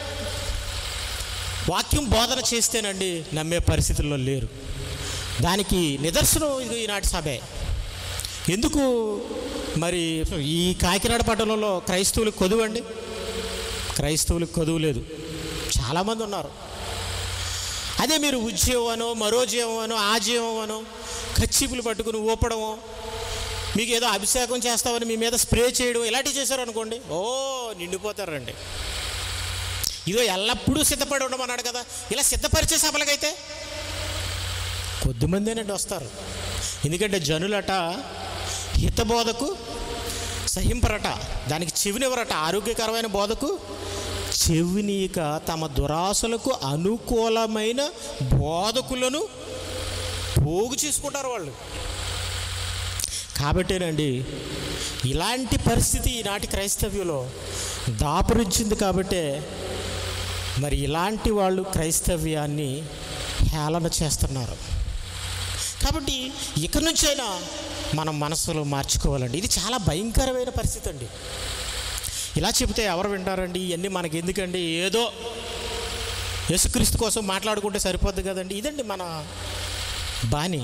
వాక్యం బోధన చేస్తేనండి నమ్మే పరిస్థితుల్లో లేరు దానికి నిదర్శనం ఇది ఈనాటి సభే ఎందుకు మరి ఈ కాకినాడ పట్టణంలో క్రైస్తవులకు కొదువండి క్రైస్తవులకు కొదువు లేదు చాలామంది ఉన్నారు అదే మీరు ఉద్యోగం అనో మరో జీవం అనో ఆ జీవం అనో కచ్చిపులు పట్టుకుని ఊపడమో మీకు ఏదో అభిషేకం చేస్తామని మీ మీద స్ప్రే చేయడం ఇలాంటివి చేశారు అనుకోండి ఓ నిండిపోతారండి ఇదో ఎల్లప్పుడూ సిద్ధపడి ఉండమన్నాడు కదా ఇలా సిద్ధపరిచే సభలకైతే కొద్దిమందేనండి వస్తారు ఎందుకంటే జనులట హితబోధకు సహింపరట దానికి చెవినివ్వరట ఆరోగ్యకరమైన బోధకు చెవినీక తమ దురాశలకు అనుకూలమైన బోధకులను పోగు చేసుకుంటారు వాళ్ళు కాబట్టేనండి ఇలాంటి పరిస్థితి ఈనాటి క్రైస్తవ్యంలో దాపురించింది కాబట్టే మరి ఇలాంటి వాళ్ళు క్రైస్తవ్యాన్ని హేళన చేస్తున్నారు కాబట్టి ఇక నుంచైనా మనం మనసులో మార్చుకోవాలండి ఇది చాలా భయంకరమైన పరిస్థితి అండి ఇలా చెబితే ఎవరు వింటారండి ఇవన్నీ మనకి ఎందుకండి ఏదో యేసుక్రీస్తు కోసం మాట్లాడుకుంటే సరిపోద్ది కదండి ఇదండి మన బాణి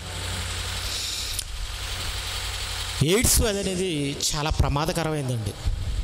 ఎయిడ్స్ అనేది చాలా ప్రమాదకరమైందండి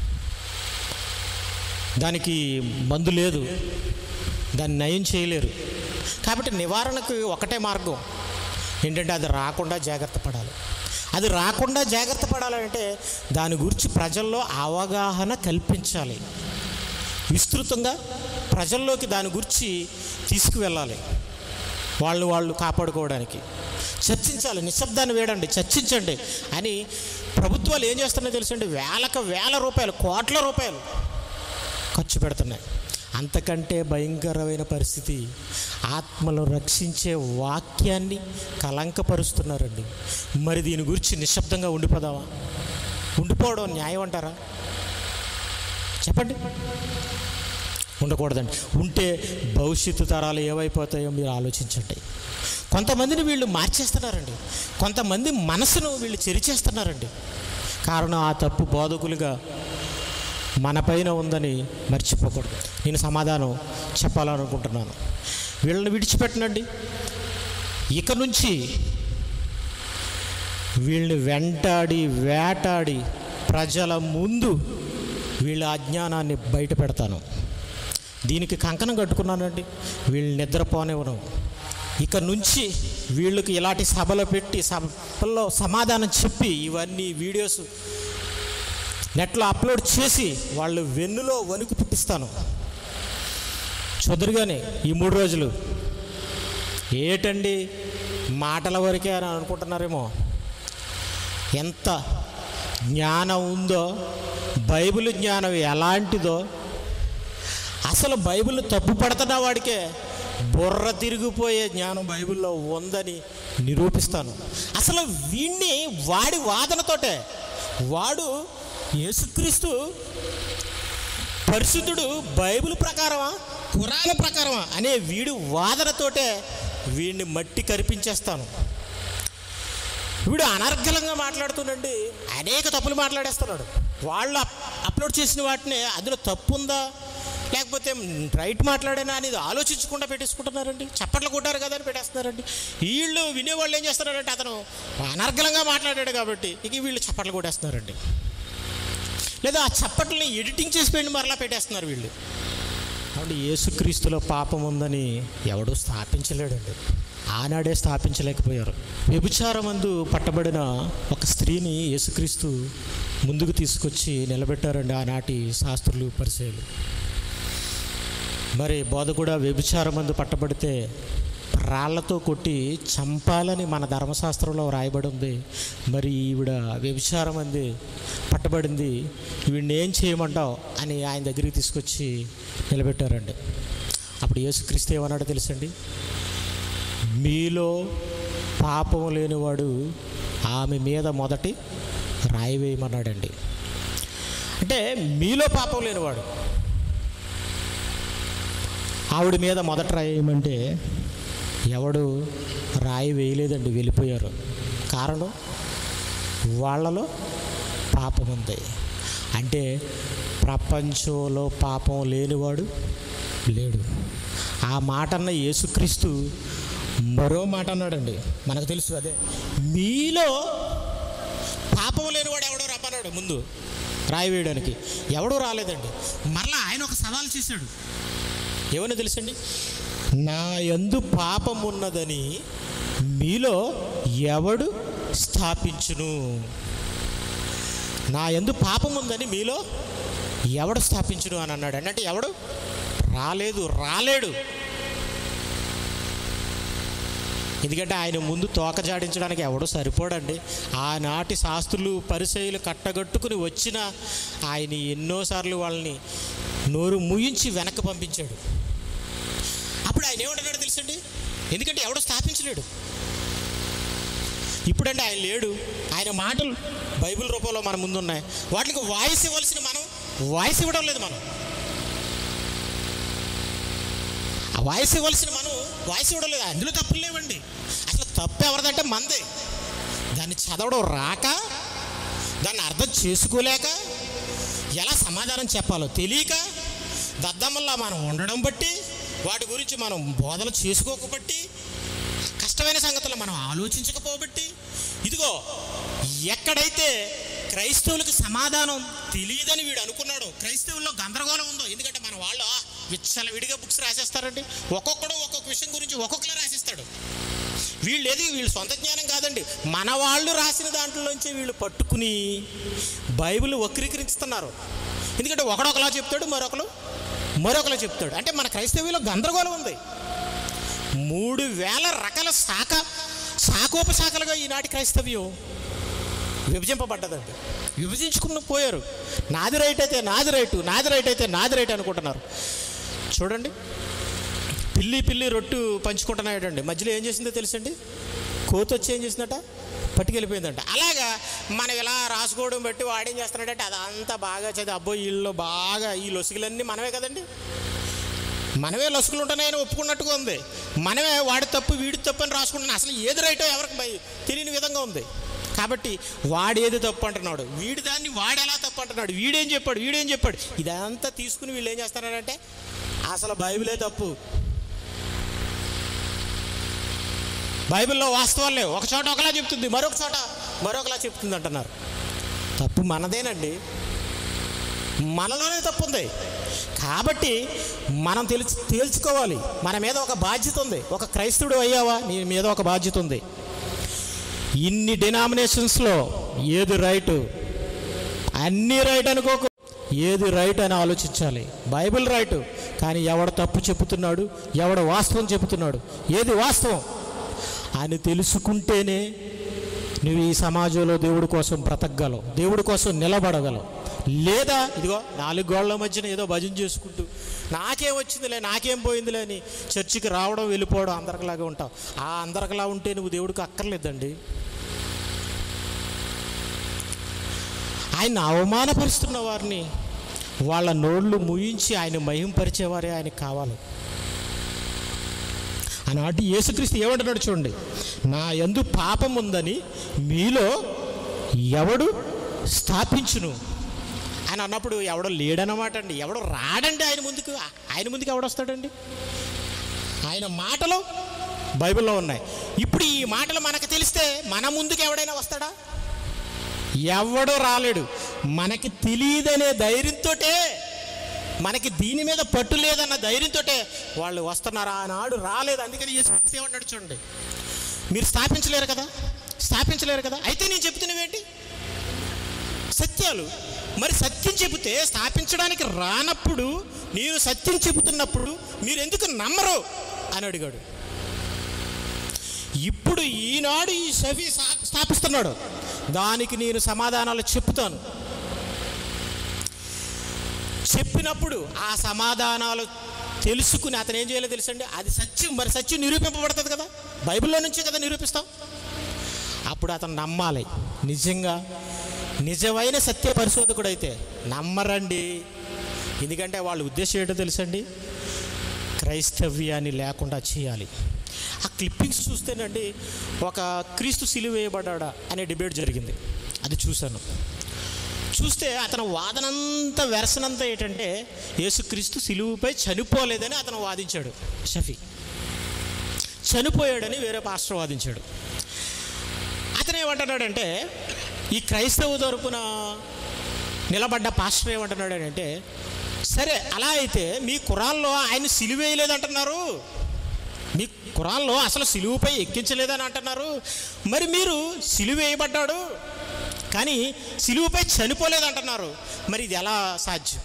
దానికి మందు లేదు దాన్ని నయం చేయలేరు కాబట్టి నివారణకు ఒకటే మార్గం ఏంటంటే అది రాకుండా జాగ్రత్త పడాలి అది రాకుండా జాగ్రత్త పడాలంటే దాని గురించి ప్రజల్లో అవగాహన కల్పించాలి విస్తృతంగా ప్రజల్లోకి దాని గురించి తీసుకువెళ్ళాలి వాళ్ళు వాళ్ళు కాపాడుకోవడానికి చర్చించాలి నిశ్శబ్దాన్ని వేడండి చర్చించండి అని ప్రభుత్వాలు ఏం చేస్తున్నాయో తెలుసండి వేలకు వేల రూపాయలు కోట్ల రూపాయలు ఖర్చు పెడుతున్నాయి అంతకంటే భయంకరమైన పరిస్థితి ఆత్మను రక్షించే వాక్యాన్ని కలంకపరుస్తున్నారండి మరి దీని గురించి నిశ్శబ్దంగా ఉండిపోదామా ఉండిపోవడం న్యాయం అంటారా చెప్పండి ఉండకూడదండి ఉంటే భవిష్యత్తు తరాలు ఏమైపోతాయో మీరు ఆలోచించండి కొంతమందిని వీళ్ళు మార్చేస్తున్నారండి కొంతమంది మనసును వీళ్ళు చెరిచేస్తున్నారండి కారణం ఆ తప్పు బోధకులుగా మన పైన ఉందని మర్చిపోకూడదు నేను సమాధానం చెప్పాలనుకుంటున్నాను వీళ్ళని విడిచిపెట్టనండి ఇక నుంచి వీళ్ళని వెంటాడి వేటాడి ప్రజల ముందు వీళ్ళ అజ్ఞానాన్ని బయట పెడతాను దీనికి కంకణం కట్టుకున్నానండి వీళ్ళు నిద్రపోనివ్వను ఇక నుంచి వీళ్ళకి ఇలాంటి సభలు పెట్టి సభల్లో సమాధానం చెప్పి ఇవన్నీ వీడియోస్ నెట్లో అప్లోడ్ చేసి వాళ్ళు వెన్నులో వణుకు పుట్టిస్తాను చదురుగానే ఈ మూడు రోజులు ఏటండి మాటల వరకే అని అనుకుంటున్నారేమో ఎంత జ్ఞానం ఉందో బైబిల్ జ్ఞానం ఎలాంటిదో అసలు బైబిల్ తప్పు పడుతున్న వాడికే బుర్ర తిరిగిపోయే జ్ఞానం బైబిల్లో ఉందని నిరూపిస్తాను అసలు వీణ్ణి వాడి వాదనతోటే వాడు యేసుక్రీస్తు పరిశుద్ధుడు బైబిల్ ప్రకారమా కురాల ప్రకారమా అనే వీడు వాదనతోటే వీడిని మట్టి కరిపించేస్తాను వీడు అనర్గళంగా మాట్లాడుతుండండి అనేక తప్పులు మాట్లాడేస్తున్నాడు వాళ్ళు అప్- అప్లోడ్ చేసిన వాటిని అందులో తప్పు ఉందా లేకపోతే రైట్ మాట్లాడేనా అనేది ఆలోచించకుండా పెట్టేసుకుంటున్నారండి చప్పట్లు కొట్టారు కదా అని పెట్టేస్తున్నారండి వీళ్ళు వినేవాళ్ళు ఏం చేస్తున్నారంటే అతను అనర్గళంగా మాట్లాడాడు కాబట్టి ఇక వీళ్ళు చప్పట్లు కొట్టేస్తున్నారండి లేదా ఆ చప్పట్లని ఎడిటింగ్ చేసి పెట్టి మరలా పెట్టేస్తున్నారు వీళ్ళు కాబట్టి యేసుక్రీస్తులో పాపం ఉందని ఎవడూ స్థాపించలేడండి ఆనాడే స్థాపించలేకపోయారు వ్యభిచారమందు పట్టబడిన ఒక స్త్రీని యేసుక్రీస్తు ముందుకు తీసుకొచ్చి నిలబెట్టారండి ఆనాటి శాస్త్రులు పరిచయాలు మరి బోధ కూడా వ్యభిచారమందు పట్టబడితే రాళ్లతో కొట్టి చంపాలని మన ధర్మశాస్త్రంలో రాయబడి ఉంది మరి ఈవిడ వ్యభిచారం అంది పట్టబడింది ఈవిడ్ని ఏం చేయమంటావు అని ఆయన దగ్గరికి తీసుకొచ్చి నిలబెట్టారండి అప్పుడు యేసుక్రీస్తు ఏమన్నాడో తెలుసండి మీలో పాపం లేనివాడు ఆమె మీద మొదటి రాయి వేయమన్నాడండి అంటే మీలో పాపం లేనివాడు ఆవిడ మీద మొదట రాయి వేయమంటే ఎవడు రాయి వేయలేదండి వెళ్ళిపోయారు కారణం వాళ్ళలో పాపం ఉంది అంటే ప్రపంచంలో పాపం లేనివాడు లేడు ఆ మాట అన్న యేసుక్రీస్తు మరో మాట అన్నాడండి మనకు తెలుసు అదే మీలో పాపం లేనివాడు ఎవడో రమ్మన్నాడు ముందు రాయి వేయడానికి ఎవడూ రాలేదండి మరలా ఆయన ఒక సవాల్ చేశాడు ఏమని తెలుసండి నా యందు పాపం ఉన్నదని మీలో ఎవడు స్థాపించును నా యందు పాపం ఉందని మీలో ఎవడు స్థాపించును అని అన్నాడు అంటే ఎవడు రాలేదు రాలేడు ఎందుకంటే ఆయన ముందు తోక జాడించడానికి ఎవడు సరిపోడండి ఆనాటి శాస్త్రులు పరిచయులు కట్టగట్టుకుని వచ్చిన ఆయన ఎన్నోసార్లు వాళ్ళని నోరు ముయించి వెనక్కి పంపించాడు అప్పుడు ఆయన ఏమంటున్నాడు తెలుసండి ఎందుకంటే ఎవడు స్థాపించలేడు ఇప్పుడంటే ఆయన లేడు ఆయన మాటలు బైబిల్ రూపంలో మన ముందు ఉన్నాయి వాటికి వాయిస్ ఇవ్వాల్సిన మనం వాయిస్ ఇవ్వడం లేదు మనం ఆ వాయిస్ ఇవ్వాల్సిన మనం వాయిస్ ఇవ్వడం లేదు అందులో తప్పులు లేవండి అసలు తప్పు ఎవరిదంటే మందే దాన్ని చదవడం రాక దాన్ని అర్థం చేసుకోలేక ఎలా సమాధానం చెప్పాలో తెలియక దద్దమ్మల్లా మనం ఉండడం బట్టి వాటి గురించి మనం బోధన చేసుకోకబట్టి కష్టమైన సంగతులు మనం ఆలోచించకపోబట్టి ఇదిగో ఎక్కడైతే క్రైస్తవులకు సమాధానం తెలియదని వీడు అనుకున్నాడు క్రైస్తవుల్లో గందరగోళం ఉందో ఎందుకంటే మన వాళ్ళు విచ్చల విడిగా బుక్స్ రాసేస్తారండి ఒక్కొక్కడు ఒక్కొక్క విషయం గురించి ఒక్కొక్కరు రాసిస్తాడు వీళ్ళు ఏది వీళ్ళు సొంత జ్ఞానం కాదండి మన వాళ్ళు రాసిన దాంట్లోంచి వీళ్ళు పట్టుకుని బైబిల్ వక్రీకరిస్తున్నారు ఎందుకంటే ఒకడొకలా చెప్తాడు మరొకరు మరొకలా చెప్తాడు అంటే మన క్రైస్తవులో గందరగోళం ఉంది మూడు వేల రకాల శాఖ శాఖోపశాఖలుగా ఈనాటి క్రైస్తవ్యం విభజింపబడ్డదండి విభజించుకుని పోయారు నాది రైట్ అయితే నాది రైటు నాది రైట్ అయితే నాది రైట్ అనుకుంటున్నారు చూడండి పిల్లి పిల్లి రొట్టు పంచుకుంటున్నాడండి మధ్యలో ఏం చేసిందో తెలుసండి కోతి వచ్చి ఏం చేసిందట పట్టుకెళ్ళిపోయిందంట అలాగా మనం ఇలా రాసుకోవడం బట్టి వాడేం చేస్తున్నాడంటే అదంతా బాగా చదివి అబ్బో వీళ్ళు బాగా ఈ లొసుగులన్నీ మనమే కదండి మనమే లొసుగులు ఉంటున్నాయని ఒప్పుకున్నట్టుగా ఉంది మనమే వాడి తప్పు వీడి తప్పు అని రాసుకుంటున్నాం అసలు ఏది రైటో ఎవరికి భయ- తెలియని విధంగా ఉంది కాబట్టి వాడు ఏది తప్పు అంటున్నాడు వీడి దాన్ని వాడు ఎలా తప్పు అంటున్నాడు వీడేం చెప్పాడు వీడేం చెప్పాడు ఇదంతా తీసుకుని వీళ్ళు ఏం చేస్తున్నారంటే అసలు బైబిలే తప్పు బైబిల్లో వాస్తవాలు లేవు ఒక చోట ఒకలా చెప్తుంది మరొక చోట మరొకలా చెప్తుంది అంటున్నారు తప్పు మనదేనండి మనలోనే తప్పు ఉంది కాబట్టి మనం తెలుసు తేల్చుకోవాలి మన మీద ఒక బాధ్యత ఉంది ఒక క్రైస్తవుడు అయ్యావా నీ మీద ఒక బాధ్యత ఉంది ఇన్ని డినామినేషన్స్లో ఏది రైటు అన్నీ రైట్ అనుకోకు ఏది రైట్ అని ఆలోచించాలి బైబిల్ రైటు కానీ ఎవడు తప్పు చెబుతున్నాడు ఎవడు వాస్తవం చెబుతున్నాడు ఏది వాస్తవం అని తెలుసుకుంటేనే నువ్వు ఈ సమాజంలో దేవుడి కోసం బ్రతకగలవు దేవుడి కోసం నిలబడగలవు లేదా ఇదిగో నాలుగు గోళ్ల మధ్యన ఏదో భజన చేసుకుంటూ నాకేం వచ్చిందిలే నాకేం పోయిందిలే అని చర్చికి రావడం వెళ్ళిపోవడం అందరికిలాగా ఉంటావు ఆ అందరికిలా ఉంటే నువ్వు దేవుడికి అక్కర్లేదండి ఆయన అవమానపరుస్తున్న వారిని వాళ్ళ నోళ్ళు ముయించి ఆయన మహింపరిచేవారే ఆయనకు కావాలి ఆనాటి యేసుక్రీస్తు ఏమంటున్నాడు చూడండి నా యందు పాపం ఉందని మీలో ఎవడు స్థాపించును ఆయన అన్నప్పుడు ఎవడో లేడనమాట అండి ఎవడో రాడండి ఆయన ముందుకు ఆయన ముందుకు ఎవడొస్తాడండి ఆయన మాటలు బైబిల్లో ఉన్నాయి ఇప్పుడు ఈ మాటలు మనకు తెలిస్తే మన ముందుకు ఎవడైనా వస్తాడా ఎవడో రాలేడు మనకి తెలియదనే ధైర్యంతోటే మనకి దీని మీద పట్టు లేదన్న ధైర్యంతోటే వాళ్ళు వస్తున్నారు ఆనాడు రాలేదు అందుకని యేసుక్రీస్తు ఏమన్నాడు చూడండి మీరు స్థాపించలేరు కదా స్థాపించలేరు కదా అయితే నేను చెప్తున్నవేంటి సత్యాలు మరి సత్యం చెబితే స్థాపించడానికి రానప్పుడు నేను సత్యం చెబుతున్నప్పుడు మీరు ఎందుకు నమ్మరు అని అడిగాడు ఇప్పుడు ఈనాడు ఈ సభి స్థా- స్థాపిస్తున్నాడు దానికి నేను సమాధానాలు చెప్తాను చెప్పినప్పుడు ఆ సమాధానాలు తెలుసుకుని అతను ఏం చేయాలో తెలుసండి అది సత్యం మరి సత్యం నిరూపింపబడుతుంది కదా బైబిల్లో నుంచే కదా నిరూపిస్తాం అప్పుడు అతను నమ్మాలి నిజంగా నిజమైన సత్య పరిశోధకుడు అయితే నమ్మరండి ఎందుకంటే వాళ్ళ ఉద్దేశం ఏంటో తెలుసండి క్రైస్తవ్యాన్ని లేకుండా చేయాలి ఆ క్లిప్పింగ్స్ చూస్తేనండి ఒక క్రీస్తు సిలువ వేయబడ్డా అనే డిబేట్ జరిగింది అది చూశాను చూస్తే అతను వాదనంతా వెరసనంతా ఏంటంటే యేసుక్రీస్తు సిలువుపై చనిపోలేదని అతను వాదించాడు షఫీ చనిపోయాడని వేరే పాస్టర్ వాదించాడు అతను ఏమంటున్నాడంటే ఈ క్రైస్తవ తరపున నిలబడ్డ పాస్టర్ ఏమంటున్నాడంటే సరే అలా అయితే మీ కురాల్లో ఆయన సిలువేయలేదంటున్నారు మీ కురాల్లో అసలు సిలువుపై ఎక్కించలేదని అంటున్నారు మరి మీరు సిలువ వేయబడ్డాడు కానీ సిలువుపై చనిపోలేదంటున్నారు మరి ఇది ఎలా సాధ్యం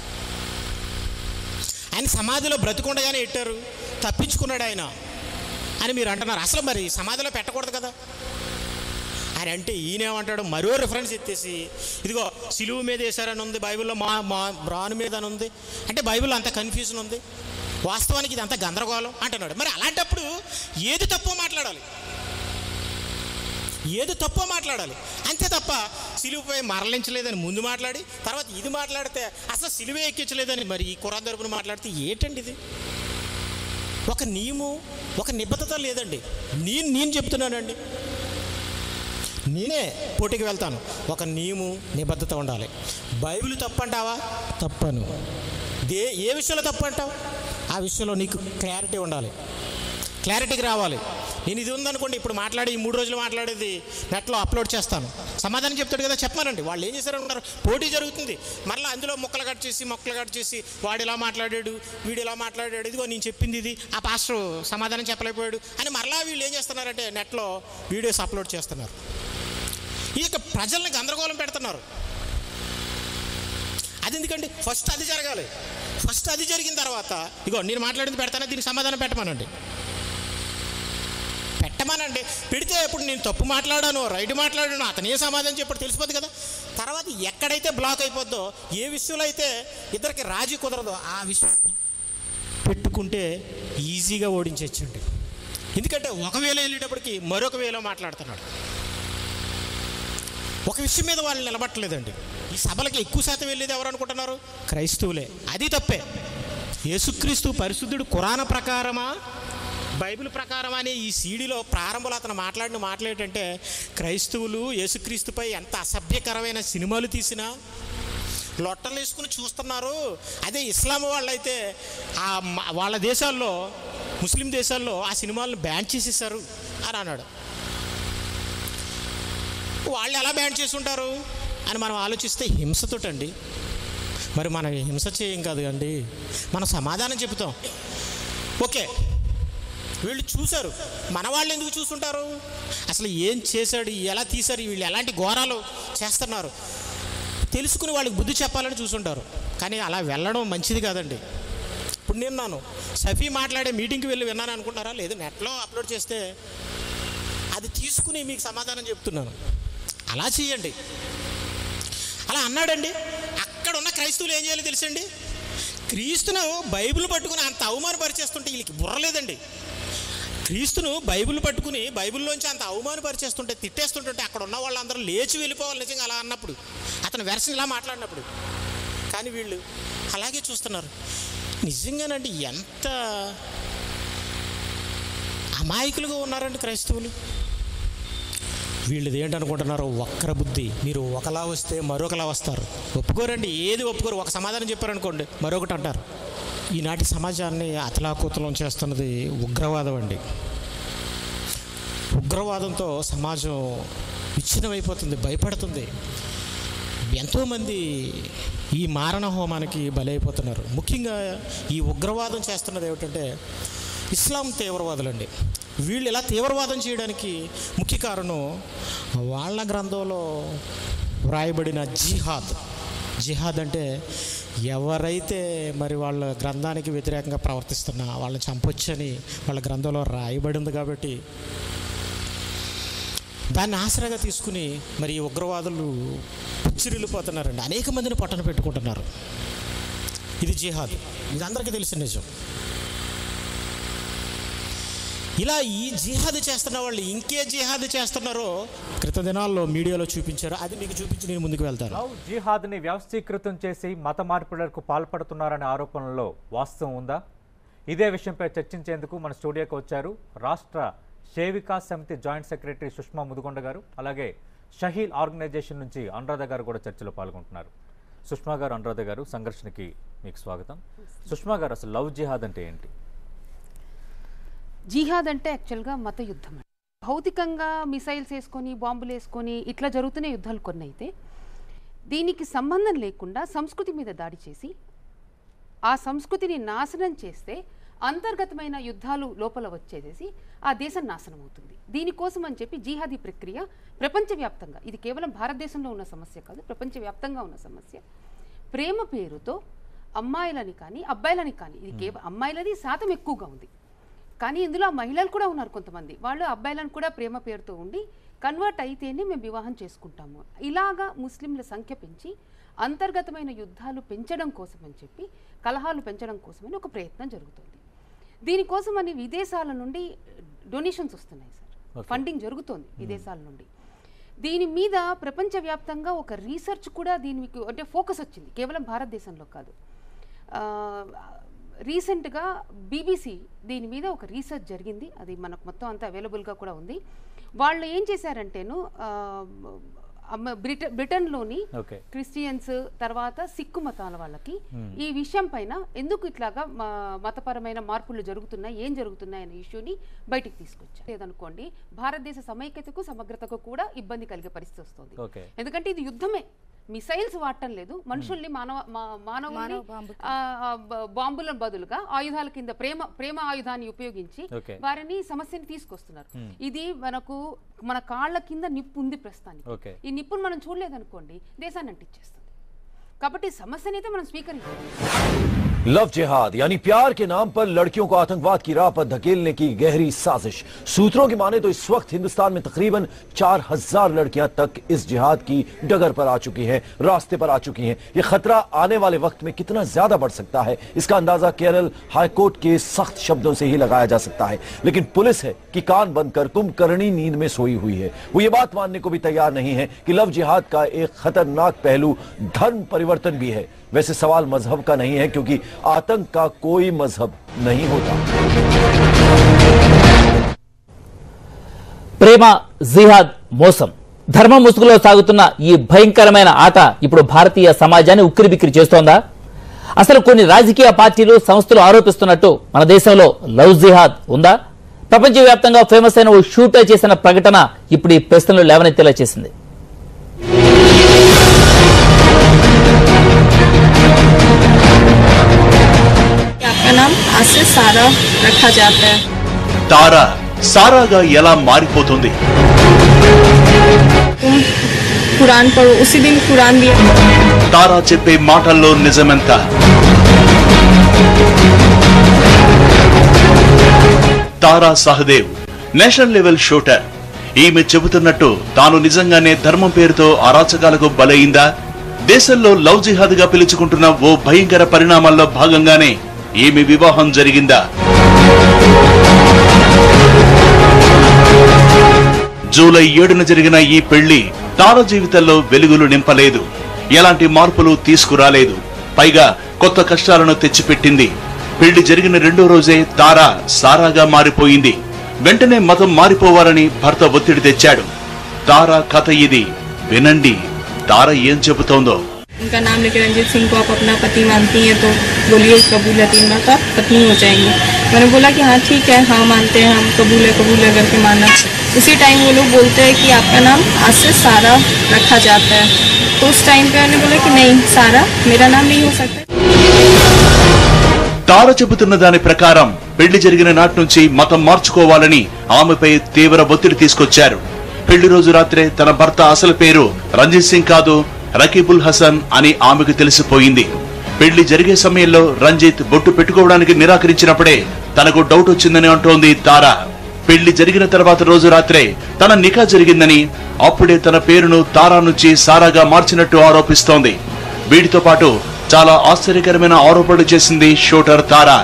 ఆయన సమాధిలో బ్రతికుండగానే ఎట్టారు తప్పించుకున్నాడు ఆయన అని మీరు అంటున్నారు అసలు మరి సమాధిలో పెట్టకూడదు కదా ఆయన అంటే ఈయనేమంటాడు మరో రిఫరెన్స్ ఎత్తేసి ఇదిగో సిలువు మీద వేశారని ఉంది బైబిల్లో మా మా రాను మీద అని ఉంది అంటే బైబిల్లో అంత కన్ఫ్యూజన్ ఉంది వాస్తవానికి ఇది అంత గందరగోళం అంటున్నాడు మరి అలాంటప్పుడు ఏది తప్పో మాట్లాడాలి ఏది తప్పో మాట్లాడాలి అంతే తప్ప సిలువుపై మరలించలేదని ముందు మాట్లాడి తర్వాత ఇది మాట్లాడితే అసలు సిలువే ఎక్కించలేదని మరి ఈ కుర్ర తరపున మాట్లాడితే ఏంటండి ఇది ఒక నియము ఒక నిబద్ధత లేదండి నేను నేను చెప్తున్నానండి నేనే పోటీకి వెళ్తాను ఒక నియము నిబద్ధత ఉండాలి బైబిల్ తప్పంటావా తప్పను దే ఏ విషయంలో తప్పంటావు ఆ విషయంలో నీకు క్లారిటీ ఉండాలి క్లారిటీకి రావాలి నేను ఇది ఉందనుకోండి ఇప్పుడు మాట్లాడి ఈ మూడు రోజులు మాట్లాడేది నెట్లో అప్లోడ్ చేస్తాను సమాధానం చెప్తాడు కదా చెప్పమానండి వాళ్ళు ఏం చేశారనుకుంటారు పోటీ జరుగుతుంది మరలా అందులో మొక్కలు కట్ చేసి మొక్కలు కట్ చేసి వాడు ఇలా మాట్లాడాడు వీడు ఇలా మాట్లాడాడు ఇదిగో నేను చెప్పింది ఇది ఆ పాస్టర్ సమాధానం చెప్పలేకపోయాడు అని మరలా వీళ్ళు ఏం చేస్తున్నారంటే నెట్లో వీడియోస్ అప్లోడ్ చేస్తున్నారు ఇక ప్రజల్ని గందరగోళం పెడుతున్నారు అది ఎందుకండి ఫస్ట్ అది జరగాలి ఫస్ట్ అది జరిగిన తర్వాత ఇగో నేను మాట్లాడింది పెడతానే దీనికి సమాధానం పెట్టమానండి పెట్టమానండి పెడితే ఇప్పుడు నేను తప్పు మాట్లాడాను రైట్ మాట్లాడాను అతను ఏ సమాధానం చెప్పాడు తెలిసిపోద్ది కదా తర్వాత ఎక్కడైతే బ్లాక్ అయిపోద్దో ఏ విషయంలో అయితే ఇద్దరికి రాజీ కుదరదో ఆ విషయం పెట్టుకుంటే ఈజీగా ఓడించవచ్చండి ఎందుకంటే ఒక వేలో వెళ్ళేటప్పటికి మరొక వేలో మాట్లాడుతున్నాడు ఒక విషయం మీద వాళ్ళు నిలబట్టలేదండి ఈ సభలకి ఎక్కువ శాతం వెళ్ళేది ఎవరు అనుకుంటున్నారు క్రైస్తవులే అది తప్పే యేసుక్రీస్తు పరిశుద్ధుడు కురాన ప్రకారమా బైబిల్ ప్రకారం అనే ఈ సీడీలో ప్రారంభంలో అతను మాట్లాడిన మాట్లాడేటంటే క్రైస్తవులు యేసుక్రీస్తుపై ఎంత అసభ్యకరమైన సినిమాలు తీసినా లొట్టలు వేసుకుని చూస్తున్నారు అదే ఇస్లాం వాళ్ళైతే ఆ మ- వాళ్ళ దేశాల్లో ముస్లిం దేశాల్లో ఆ సినిమాలను బ్యాన్ చేసేసారు అని అన్నాడు వాళ్ళు ఎలా బ్యాన్ చేసి ఉంటారు అని మనం ఆలోచిస్తే హింసతోటండి మరి మనం హింస చేయం కాదు అండి మనం సమాధానం చెబుతాం ఓకే వీళ్ళు చూశారు మన వాళ్ళు ఎందుకు చూసుంటారు అసలు ఏం చేశాడు ఎలా తీశారు వీళ్ళు ఎలాంటి ఘోరాలు చేస్తున్నారు తెలుసుకుని వాళ్ళకి బుద్ధి చెప్పాలని చూసుంటారు కానీ అలా వెళ్ళడం మంచిది కాదండి ఇప్పుడు నేను నాను సఫీ మాట్లాడే మీటింగ్కి వెళ్ళి విన్నాను అనుకుంటారా లేదు నెట్లో అప్లోడ్ చేస్తే అది తీసుకుని మీకు సమాధానం చెప్తున్నాను అలా చేయండి అలా అన్నాడండి అక్కడ ఉన్న క్రైస్తవులు ఏం చేయాలో తెలుసండి క్రీస్తును బైబిల్ పట్టుకుని అంత అవమానపరిచేస్తుంటే వీళ్ళకి బుర్రలేదండి క్రీస్తును బైబిల్ పట్టుకుని బైబిల్లోంచి అంత అవమానపరిచేస్తుంటే తిట్టేస్తుంటుంటే అక్కడ ఉన్న వాళ్ళందరూ లేచి వెళ్ళిపోవాలి నిజంగా అలా అన్నప్పుడు అతను వెర్షన్ ఇలా మాట్లాడినప్పుడు కానీ వీళ్ళు అలాగే చూస్తున్నారు నిజంగానండి ఎంత అమాయకులుగా ఉన్నారండి క్రైస్తవులు వీళ్ళది ఏంటనుకుంటున్నారు వక్ర బుద్ధి మీరు ఒకలా వస్తే మరొకలా వస్తారు ఒప్పుకోరండి ఏది ఒప్పుకోరు ఒక సమాధానం చెప్పారనుకోండి మరొకటి అంటారు ఈనాటి సమాజాన్ని అతలాకుతలం చేస్తున్నది ఉగ్రవాదం అండి ఉగ్రవాదంతో సమాజం విచ్ఛిన్నమైపోతుంది భయపడుతుంది ఎంతోమంది ఈ మారణ హోమానికి బలైపోతున్నారు ముఖ్యంగా ఈ ఉగ్రవాదం చేస్తున్నది ఏమిటంటే ఇస్లాం తీవ్రవాదులండి వీళ్ళు ఇలా తీవ్రవాదం చేయడానికి ముఖ్య కారణం వాళ్ళ గ్రంథంలో వ్రాయబడిన జిహాద్ జిహాద్ అంటే ఎవరైతే మరి వాళ్ళ గ్రంథానికి వ్యతిరేకంగా ప్రవర్తిస్తున్నా వాళ్ళని చంపొచ్చని వాళ్ళ గ్రంథంలో రాయబడి ఉంది కాబట్టి దాన్ని ఆసరాగా తీసుకుని మరి ఈ ఉగ్రవాదులు పిచ్చిరిల్లిపోతున్నారండి అనేక మందిని పట్టణ పెట్టుకుంటున్నారు ఇది జిహాద్ ఇది అందరికీ తెలిసిన నిజం ఇలా ఈ జిహాద్ చేస్తున్న వాళ్ళు ఇంకే జిహాద్ చేస్తున్నారో క్రిత దినాల్లో మీడియాలో చూపించారు అది మీకు చూపించి నేను ముందుకు వెళ్తాను లవ్ జిహాద్ని వ్యవస్థీకృతం చేసి మత మార్పిడులకు పాల్పడుతున్నారనే ఆరోపణలో వాస్తవం ఉందా ఇదే విషయంపై చర్చించేందుకు మన స్టూడియోకి వచ్చారు రాష్ట్ర సేవికా సమితి జాయింట్ సెక్రటరీ సుష్మా ముదుగొండ గారు అలాగే షహీల్ ఆర్గనైజేషన్ నుంచి అనురాధ గారు కూడా చర్చలో పాల్గొంటున్నారు సుష్మా గారు అనురాధ గారు సంఘర్షణకి మీకు స్వాగతం సుష్మా గారు అసలు లవ్ జిహాద్ అంటే ఏంటి జిహాద్ అంటే యాక్చువల్గా మత యుద్ధం అండి. భౌతికంగా మిసైల్స్ వేసుకొని బాంబులు వేసుకొని ఇట్లా జరుగుతున్న యుద్ధాలు కొన్ని అయితే దీనికి సంబంధం లేకుండా సంస్కృతి మీద దాడి చేసి ఆ సంస్కృతిని నాశనం చేస్తే అంతర్గతమైన యుద్ధాలు లోపల వచ్చేసేసి ఆ దేశం నాశనం అవుతుంది దీనికోసం అని చెప్పి జిహాదీ ప్రక్రియ ప్రపంచవ్యాప్తంగా ఇది కేవలం భారతదేశంలో ఉన్న సమస్య కాదు ప్రపంచవ్యాప్తంగా ఉన్న సమస్య ప్రేమ పేరుతో అమ్మాయిలని కానీ అబ్బాయిలని కానీ ఇది కేవలం అమ్మాయిలది శాతం ఎక్కువగా ఉంది కానీ ఇందులో మహిళలు కూడా ఉన్నారు కొంతమంది వాళ్ళు అబ్బాయిలను కూడా ప్రేమ పేరుతో ఉండి కన్వర్ట్ అయితేనే మేము వివాహం చేసుకుంటాము ఇలాగా ముస్లింల సంఖ్య పెంచి అంతర్గతమైన యుద్ధాలు పెంచడం కోసం అని చెప్పి కలహాలు పెంచడం కోసమని ఒక ప్రయత్నం జరుగుతుంది దీనికోసం అని విదేశాల నుండి డొనేషన్స్ వస్తున్నాయి సార్ ఫండింగ్ జరుగుతోంది విదేశాల నుండి దీని మీద ప్రపంచవ్యాప్తంగా ఒక రీసెర్చ్ కూడా దీని మీకు అంటే ఫోకస్ వచ్చింది కేవలం భారతదేశంలో కాదు ఆ, రీసెంట్గా బీబీసీ దీని మీద ఒక రీసెర్చ్ జరిగింది అది మనకు మొత్తం అంతా అవైలబుల్గా కూడా ఉంది వాళ్ళు ఏం చేశారంటేను ఆ, అమ్మ బ్రిటన్ బ్రిటన్లోని ఓకే క్రిస్టియన్స్ తర్వాత సిక్కు మతాల వాళ్ళకి ఈ విషయం పైన ఎందుకు ఇట్లాగా మ- మతపరమైన మార్పులు జరుగుతున్నాయి ఏం జరుగుతున్నాయి అనే ఇష్యూని బయటికి తీసుకొచ్చారు లేదనుకోండి భారతదేశ సమైక్యతకు సమగ్రతకు కూడా ఇబ్బంది కలిగే పరిస్థితి వస్తుంది ఓకే ఎందుకంటే ఇది యుద్ధమే మిసైల్స్ వాడటం లేదు మనుషుల్ని మానవ మా- మానవుల్ని ఆ, ఆ, బ- బాంబుల బదులుగా ఆయుధాల కింద ప్రేమ ప్రేమ ఆయుధాన్ని ఉపయోగించి ఓకే. వారిని సమస్యని తీసుకొస్తున్నారు ఇది మనకు మన కాళ్ళ కింద నిప్పు ఉంది ప్రస్తుతానికి ఓకే ఈ నిప్పును మనం చూడలేదనుకోండి దేశాన్ని అంటించేస్తుంది కాబట్టి సమస్యని అయితే మనం స్వీకరించాలి लव जिहाद यानी प्यार के नाम पर लड़कियों को आतंकवाद की राह पर धकेलने की गहरी साजिश सूत्रों की माने तो इस वक्त हिंदुस्तान में तकरीबन चार हजार लड़कियां तक इस जिहाद की डगर पर आ चुकी हैं रास्ते पर आ चुकी हैं ये खतरा आने वाले वक्त में कितना ज्यादा बढ़ सकता है इसका अंदाजा केरल हाईकोर्ट के सख्त शब्दों से ही लगाया जा सकता है लेकिन पुलिस है कि कान बंद कर कुंभकर्णी नींद में सोई हुई है वो ये बात मानने को भी तैयार नहीं है कि लव जिहाद का एक खतरनाक पहलू धर्म परिवर्तन भी है वैसे सवाल मजहब का नहीं है क्योंकि आतंक का कोई मजहब नहीं होता ప్రేమ జిహాద్ మోసం ధర్మ ముసుగులో సాగుతున్న ఈ భయంకరమైన ఆట ఇప్పుడు భారతీయ సమాజాన్ని ఉక్కిరిబిక్కిరి చేస్తోందా అసలు కొన్ని రాజకీయ పార్టీలు సంస్థలు ఆరోపిస్తున్నట్టు మన దేశంలో లవ్ జిహాద్ ఉందా ప్రపంచవ్యాప్తంగా ఫేమస్ అయిన ఓ షూటర్ చేసిన ప్రకటన ఇప్పుడు ఈ ప్రశ్నలు లేవనెత్తేలా చేసింది आपका नाम आशीष सारा रखा जाता है తార సారాగా ఎలా మారిపోతుంది तुम कुरान पढ़ो उसी दिन कुरान दिया తారా చెప్పే మాటల్లో నిజమెంత Tara Sahdev national level shooter ఈమె చెబుతున్నట్టు తాను నిజంగానే ధర్మం పేరుతో అరాచకాలకు బలైందా దేశంలో లవ్ జిహాద్ గా పిలుచుకుంటున్న ఓ భయంకర పరిణామాల్లో భాగంగానే ఈమె వివాహం జరిగిందా జూలై ఏడున జరిగిన ఈ పెళ్లి తార జీవితంలో వెలుగులు నింపలేదు ఎలాంటి మార్పులు తీసుకురాలేదు పైగా కొత్త కష్టాలను తెచ్చిపెట్టింది పెళ్లి జరిగిన రెండో రోజే తార సారాగా మారిపోయింది వెంటనే మతం మారిపోవాలని భర్త ఒత్తిడి తెచ్చాడు తార కథ ఇది వినండి తార ఏం చెబుతోందో उनका नाम लेके रंजीत सिंह को आप अपना पति मानती हैं तो बोलिए कबूल है तीन बार तो आप पत्नी हो जाएंगी मैंने बोला कि हाँ ठीक है हाँ मानते हैं हम कबूल है कबूल है करके माना उसी टाइम वो लोग बोलते हैं कि आपका नाम आशीष सारा रखा जाता है तो उस टाइम पे मैंने बोला कि नहीं सारा मेरा नाम नहीं हो सकता తార చెబుతున్న దాని ప్రకారం పెళ్లి జరిగిన నాటి నుంచి మతం మార్చుకోవాలని ఆమెపై తీవ్ర ఒత్తిడి తీసుకొచ్చారు పెళ్లి రోజు రాత్రే తన భర్త అసలు పేరు రంజిత్ సింగ్ కాదు రకీబుల్ హసన్ అని ఆమెకు తెలిసిపోయింది పెళ్లి జరిగే సమయంలో రంజిత్ బొట్టు పెట్టుకోవడానికి నిరాకరించినప్పుడే తనకు డౌట్ వచ్చిందని అంటోంది తార పెళ్లి జరిగిన తర్వాత రోజు రాత్రే తన నికా జరిగిందని అప్పుడే తన పేరును తారా నుంచి సారాగా మార్చినట్టు ఆరోపిస్తోంది వీటితో పాటు చాలా ఆశ్చర్యకరమైన ఆరోపణలు చేసింది షూటర్ తారా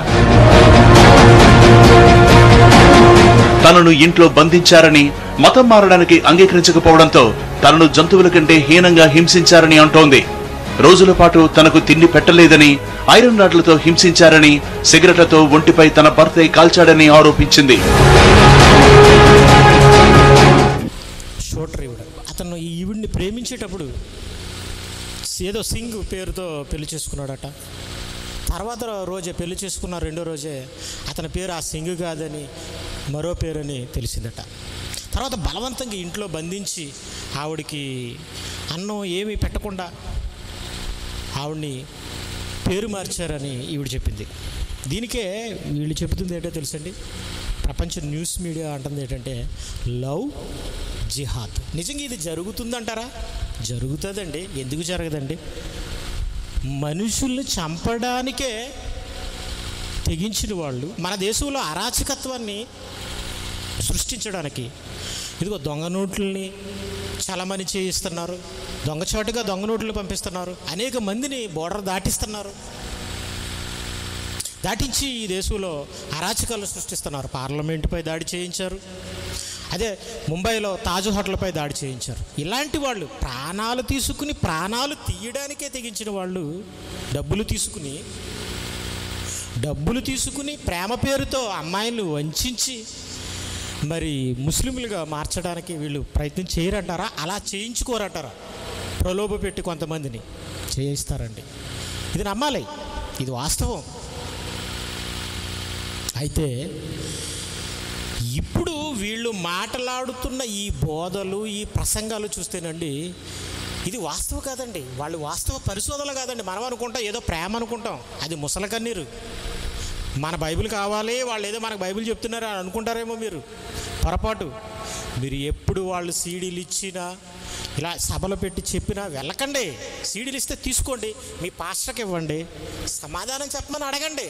తనను ఇంట్లో బంధించారని మతం మారడానికి అంగీకరించకపోవడంతో తనను జంతువుల కంటే హీనంగా హింసించారని అంటోంది రోజుల పాటు తనకు తిండి పెట్టలేదని ఐరన్ రాడ్లతో హింసించారని సిగరెట్లతో ఒంటిపై తన భర్తే కాల్చాడని ఆరోపించింది షూటర్ ఈవిడ అతను ఈ ఈవిడ్ని ప్రేమించేటప్పుడు ఏదో సింగ్ పేరుతో పెళ్లి చేసుకున్నాడట తర్వాత రోజే పెళ్లి చేసుకున్న రెండో రోజే అతని పేరు ఆ సింగ్ కాదని మరో పేరని తెలిసిందట తర్వాత బలవంతంగా ఇంట్లో బంధించి ఆవిడికి అన్నం ఏమీ పెట్టకుండా ఆవిడ్ని పేరు మార్చారని ఈవిడ చెప్పింది దీనికే వీళ్ళు చెబుతుంది ఏంటో తెలుసండి ప్రపంచ న్యూస్ మీడియా అంటుంది ఏంటంటే లవ్ జిహాద్ నిజంగా ఇది జరుగుతుందంటారా జరుగుతుందండి ఎందుకు జరగదండి మనుషుల్ని చంపడానికే తెగించిన వాళ్ళు మన దేశంలో అరాచకత్వాన్ని సృష్టించడానికి ఇదిగో దొంగ నోట్లని చాలామంది చేయిస్తున్నారు దొంగచాటుగా దొంగ నోట్లు పంపిస్తున్నారు అనేక మందిని బోర్డర్ దాటిస్తున్నారు దాటించి ఈ దేశంలో అరాచకాలు సృష్టిస్తున్నారు పార్లమెంటుపై దాడి చేయించారు అదే ముంబైలో తాజ్ హోటల్పై దాడి చేయించారు ఇలాంటి వాళ్ళు ప్రాణాలు తీసుకుని ప్రాణాలు తీయడానికే తెగించిన వాళ్ళు డబ్బులు తీసుకుని డబ్బులు తీసుకుని ప్రేమ పేరుతో అమ్మాయిలు వంచి మరి ముస్లింలుగా మార్చడానికి వీళ్ళు ప్రయత్నం చేయరంటారా అలా చేయించుకోరంటారా ప్రలోభ పెట్టి కొంతమందిని చేయిస్తారండి ఇది నమ్మాలి ఇది వాస్తవం అయితే ఇప్పుడు వీళ్ళు మాట్లాడుతున్న ఈ బోధలు ఈ ప్రసంగాలు చూస్తేనండి ఇది వాస్తవం కాదండి వాళ్ళు వాస్తవ పరిశోధనలు కాదండి మనం అనుకుంటాం ఏదో ప్రేమ అనుకుంటాం అది ముసల కన్నీరు మన బైబిల్ కావాలి వాళ్ళు ఏదో మనకు బైబిల్ చెప్తున్నారు అని అనుకుంటారేమో మీరు పొరపాటు మీరు ఎప్పుడు వాళ్ళు సీడీలు ఇచ్చినా ఇలా సభలో పెట్టి చెప్పినా వెళ్ళకండి సీడీలు ఇస్తే తీసుకోండి మీ పాస్టర్కి ఇవ్వండి సమాధానం చెప్పమని అడగండి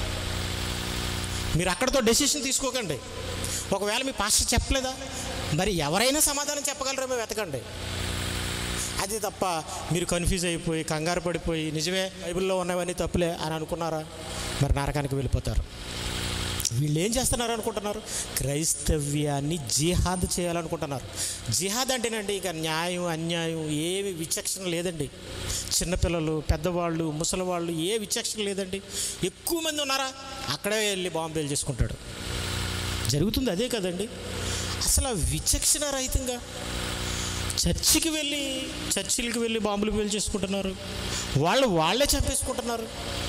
మీరు అక్కడితో డెసిషన్ తీసుకోకండి ఒకవేళ మీ పాస్టర్ చెప్పలేదా మరి ఎవరైనా సమాధానం చెప్పగలరేమో వెతకండి అది తప్ప మీరు కన్ఫ్యూజ్ అయిపోయి కంగారు పడిపోయి నిజమే బైబిల్లో ఉన్నవన్నీ తప్పులే అని అనుకున్నారా మరి నరకానికి వెళ్ళిపోతారు వీళ్ళు ఏం చేస్తున్నారు అనుకుంటున్నారు క్రైస్తవ్యాన్ని జిహాద్ చేయాలనుకుంటున్నారు జిహాద్ అంటేనండి ఇక న్యాయం అన్యాయం ఏమి విచక్షణ లేదండి చిన్నపిల్లలు పెద్దవాళ్ళు ముసలివాళ్ళు ఏ విచక్షణ లేదండి ఎక్కువ మంది ఉన్నారా అక్కడే వెళ్ళి బాంబేలు చేసుకుంటాడు జరుగుతుంది అదే కదండి అసలు ఆ విచక్షణ రహితంగా చర్చికి వెళ్ళి చర్చిలకి వెళ్ళి బాంబులు పేలు చేసుకుంటున్నారు వాళ్ళు వాళ్ళే చంపేసుకుంటున్నారు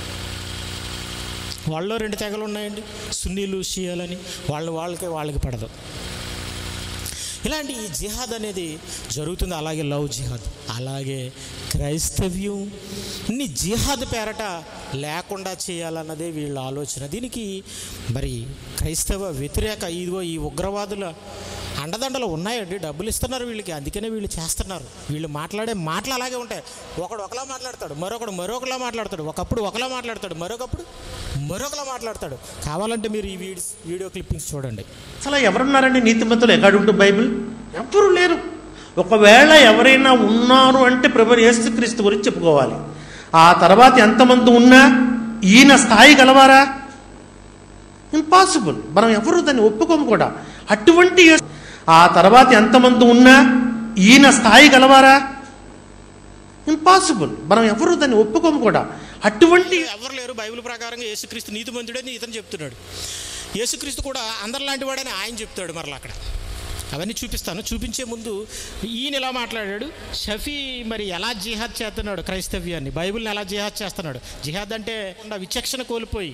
వాళ్ళలో రెండు తెగలు ఉన్నాయండి సున్నీలు షియాలని వాళ్ళు వాళ్ళకి వాళ్ళకి పడదు ఇలాంటి ఈ జిహాద్ అనేది జరుగుతుంది అలాగే లవ్ జిహాద్ అలాగే క్రైస్తవ్యం ని జిహాద్ పేరట లేకుండా చేయాలన్నదే వీళ్ళ ఆలోచన దీనికి మరి క్రైస్తవ వ్యతిరేక ఇదిగో ఈ ఉగ్రవాదుల అండదండలు ఉన్నాయండి డబ్బులు ఇస్తున్నారు వీళ్ళకి అందుకనే వీళ్ళు చేస్తున్నారు వీళ్ళు మాట్లాడే మాటలు అలాగే ఉంటాయి ఒకడు ఒకలా మాట్లాడతాడు మరొకడు మరొకలా మాట్లాడతాడు ఒకప్పుడు ఒకలా మాట్లాడతాడు మరొకప్పుడు మరొకలా మాట్లాడతాడు కావాలంటే మీరు ఈ వీడియో వీడియో క్లిప్పింగ్స్ చూడండి అసలు ఎవరున్నారండి నీతిమంతులు ఎక్కడుంటూ బైబిల్ ఎవ్వరూ లేరు ఒకవేళ ఎవరైనా ఉన్నారు అంటే ప్రభు యేసుక్రీస్తు గురించి చెప్పుకోవాలి ఆ తర్వాత ఎంతమంది ఉన్నా ఈయన స్థాయి గలవారా ఇంపాసిబుల్ మనం ఎవరు దాన్ని ఒప్పుకోము కూడా అటువంటి యేసు- ఆ తర్వాత ఎంతమంది ఉన్నా ఈయన స్థాయి గలవారా ఇంపాసిబుల్ మనం ఎవరు దాన్ని ఒప్పుకోము కూడా అటువంటి ఎవరు లేరు బైబిల్ ప్రకారంగా యేసుక్రీస్తు నీతిమంతుడని ఇతను చెప్తున్నాడు యేసుక్రీస్తు కూడా అందరిలాంటి వాడని ఆయన చెప్తాడు మరలా అక్కడ అవన్నీ చూపిస్తాను చూపించే ముందు ఈయన ఎలా మాట్లాడాడు షఫీ మరి ఎలా జిహాద్ చేస్తున్నాడు క్రైస్తవ్యాన్ని బైబిల్ని ఎలా జిహాద్ చేస్తున్నాడు జిహాద్ అంటే ఉన్న విచక్షణ కోల్పోయి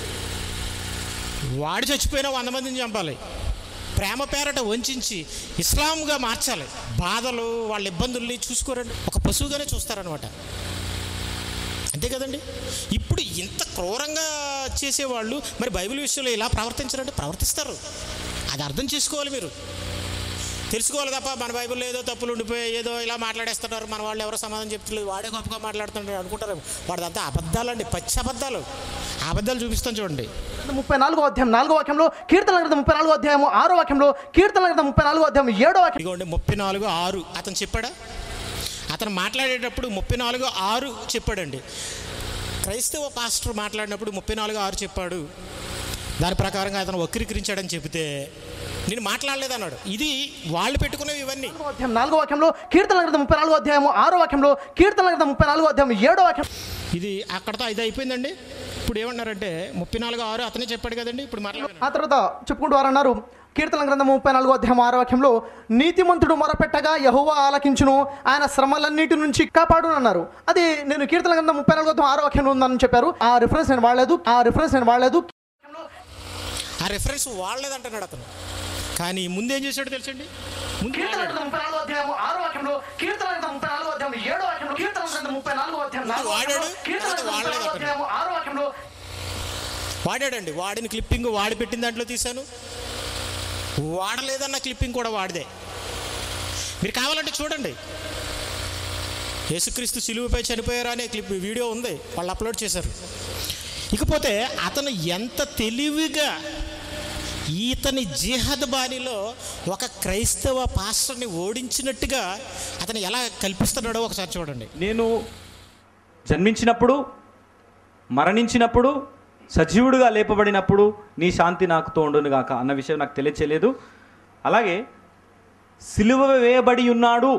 వాడు చచ్చిపోయినా వంద మందిని చంపాలి ప్రేమ పేరట వంచి ఇస్లాంగా మార్చాలి బాధలు వాళ్ళ ఇబ్బందుల్ని చూసుకోరండి ఒక పశువుగానే చూస్తారనమాట అంతే కదండి ఇప్పుడు ఇంత క్రూరంగా చేసేవాళ్ళు మరి బైబిల్ విషయంలో ఇలా ప్రవర్తించారంటే ప్రవర్తిస్తారు అది అర్థం చేసుకోవాలి మీరు తెలుసుకోవాలి తప్ప మన బైబిల్లో ఏదో తప్పులు ఉండిపోయి ఏదో ఇలా మాట్లాడేస్తున్నారు మన వాళ్ళు ఎవరో సమాధానం చెప్తలేదు వాడే గొప్పగా మాట్లాడుతున్నాడు అనుకుంటారు వాడిదంతా అబద్ధాలండి పచ్చి అబద్ధాలు ఆ అబద్ధాలు చూపిస్తాను చూడండి ముప్పై నాలుగో అధ్యాయం నాలుగో వాక్యంలో కీర్తన గ్రంథం ముప్పై నాలుగో అధ్యాయం ఆరో వాక్యంలో కీర్తన గ్రంథం ముప్పై నాలుగో అధ్యాయం ఏడో వాక్యం ఇదిగోండి ముప్పై నాలుగు ఆరు అతను చెప్పాడా అతను మాట్లాడేటప్పుడు ముప్పై నాలుగు ఆరు చెప్పాడండి క్రైస్తవ పాస్టర్ మాట్లాడినప్పుడు ముప్పై నాలుగు ఆరు చెప్పాడు దాని ప్రకారంగా అతను వక్రీకరించాడని చెబితే నేను మాట్లాడలేదన్నాడు ఇది వాళ్ళు పెట్టుకునేవి ఇవన్నీ నాలుగో అధ్యాయం నాలుగో వాక్యంలో కీర్తన గ్రంథం ముప్పై నాలుగో అధ్యాయము ఆరో వాక్యంలో కీర్తన గ్రంథం ముప్పై నాలుగో అధ్యాయం ఏడో వాక్యం ఇది అక్కడతో ఇది అయిపోయిందండి ఇప్పుడు ఏమన్నారంటే ముప్పై నాలుగు ఆరు అతనే చెప్పాడు కదండి ఇప్పుడు మాట్లాడారు ఆ తర్వాత చెప్పుకుంటూ వారు అన్నారు కీర్తన గ్రంథం ముప్పై నాలుగో అధ్యాయం ఆరో వాక్యంలో నీతిమంతుడు మొరపెట్టగా యహోవా ఆలకించును ఆయన శ్రమలన్నిటి నుంచి కాపాడు అన్నారు అది నేను కీర్తన గ్రంథం ముప్పై నాలుగో అధ్యాయం ఆరో వాక్యంలో ఉందని చెప్పారు ఆ రిఫరెన్స్ నేను వాడలేదు ఆ రిఫరెన్స్ నేను వాడలేదు ఆ రెఫరెన్స్ వాళ్ళేదంటున్నాడు అతను కానీ ముందేం చేశాడో తెలుసండి ముందు కీర్తన గ్రంథం ముప్పై నాలుగో అధ్యాయం ఆరో వాక్యంలో కీర్తన గ్రంథం ముప్పై నాలుగో అధ్యాయం ఏడో వాక్యంలో కీర్తన గ్రంథం ముప్పై నాలుగో అధ్యాయం నాలుగో వాక్యంలో, వాడాడు, కీర్తన గ్రంథం ముప్పై నాలుగో అధ్యాయం ఆరో వాక్యంలో వాడాడండి వాడిన క్లిప్పింగ్ వాడి పెట్టిన దాంట్లో తీశాను వాడలేదన్న క్లిప్పింగ్ కూడా వాడిదే మీరు కావాలంటే చూడండి యేసుక్రీస్తు సిలువపై చనిపోయారు అనే క్లిప్ వీడియో ఉంది వాళ్ళు అప్లోడ్ చేశారు ఇకపోతే అతను ఎంత తెలివిగా ఈతని జిహాద్ బాణిలో ఒక క్రైస్తవ పాస్టర్ని ఓడించినట్టుగా అతను ఎలా కల్పిస్తున్నాడో ఒకసారి చూడండి నేను జన్మించినప్పుడు మరణించినప్పుడు సజీవుడుగా లేపబడినప్పుడు నీ శాంతి నాకు తోడును గాక అన్న విషయం నాకు తెలియచేయలేదు అలాగే సిలువ వేయబడి ఉన్నాడు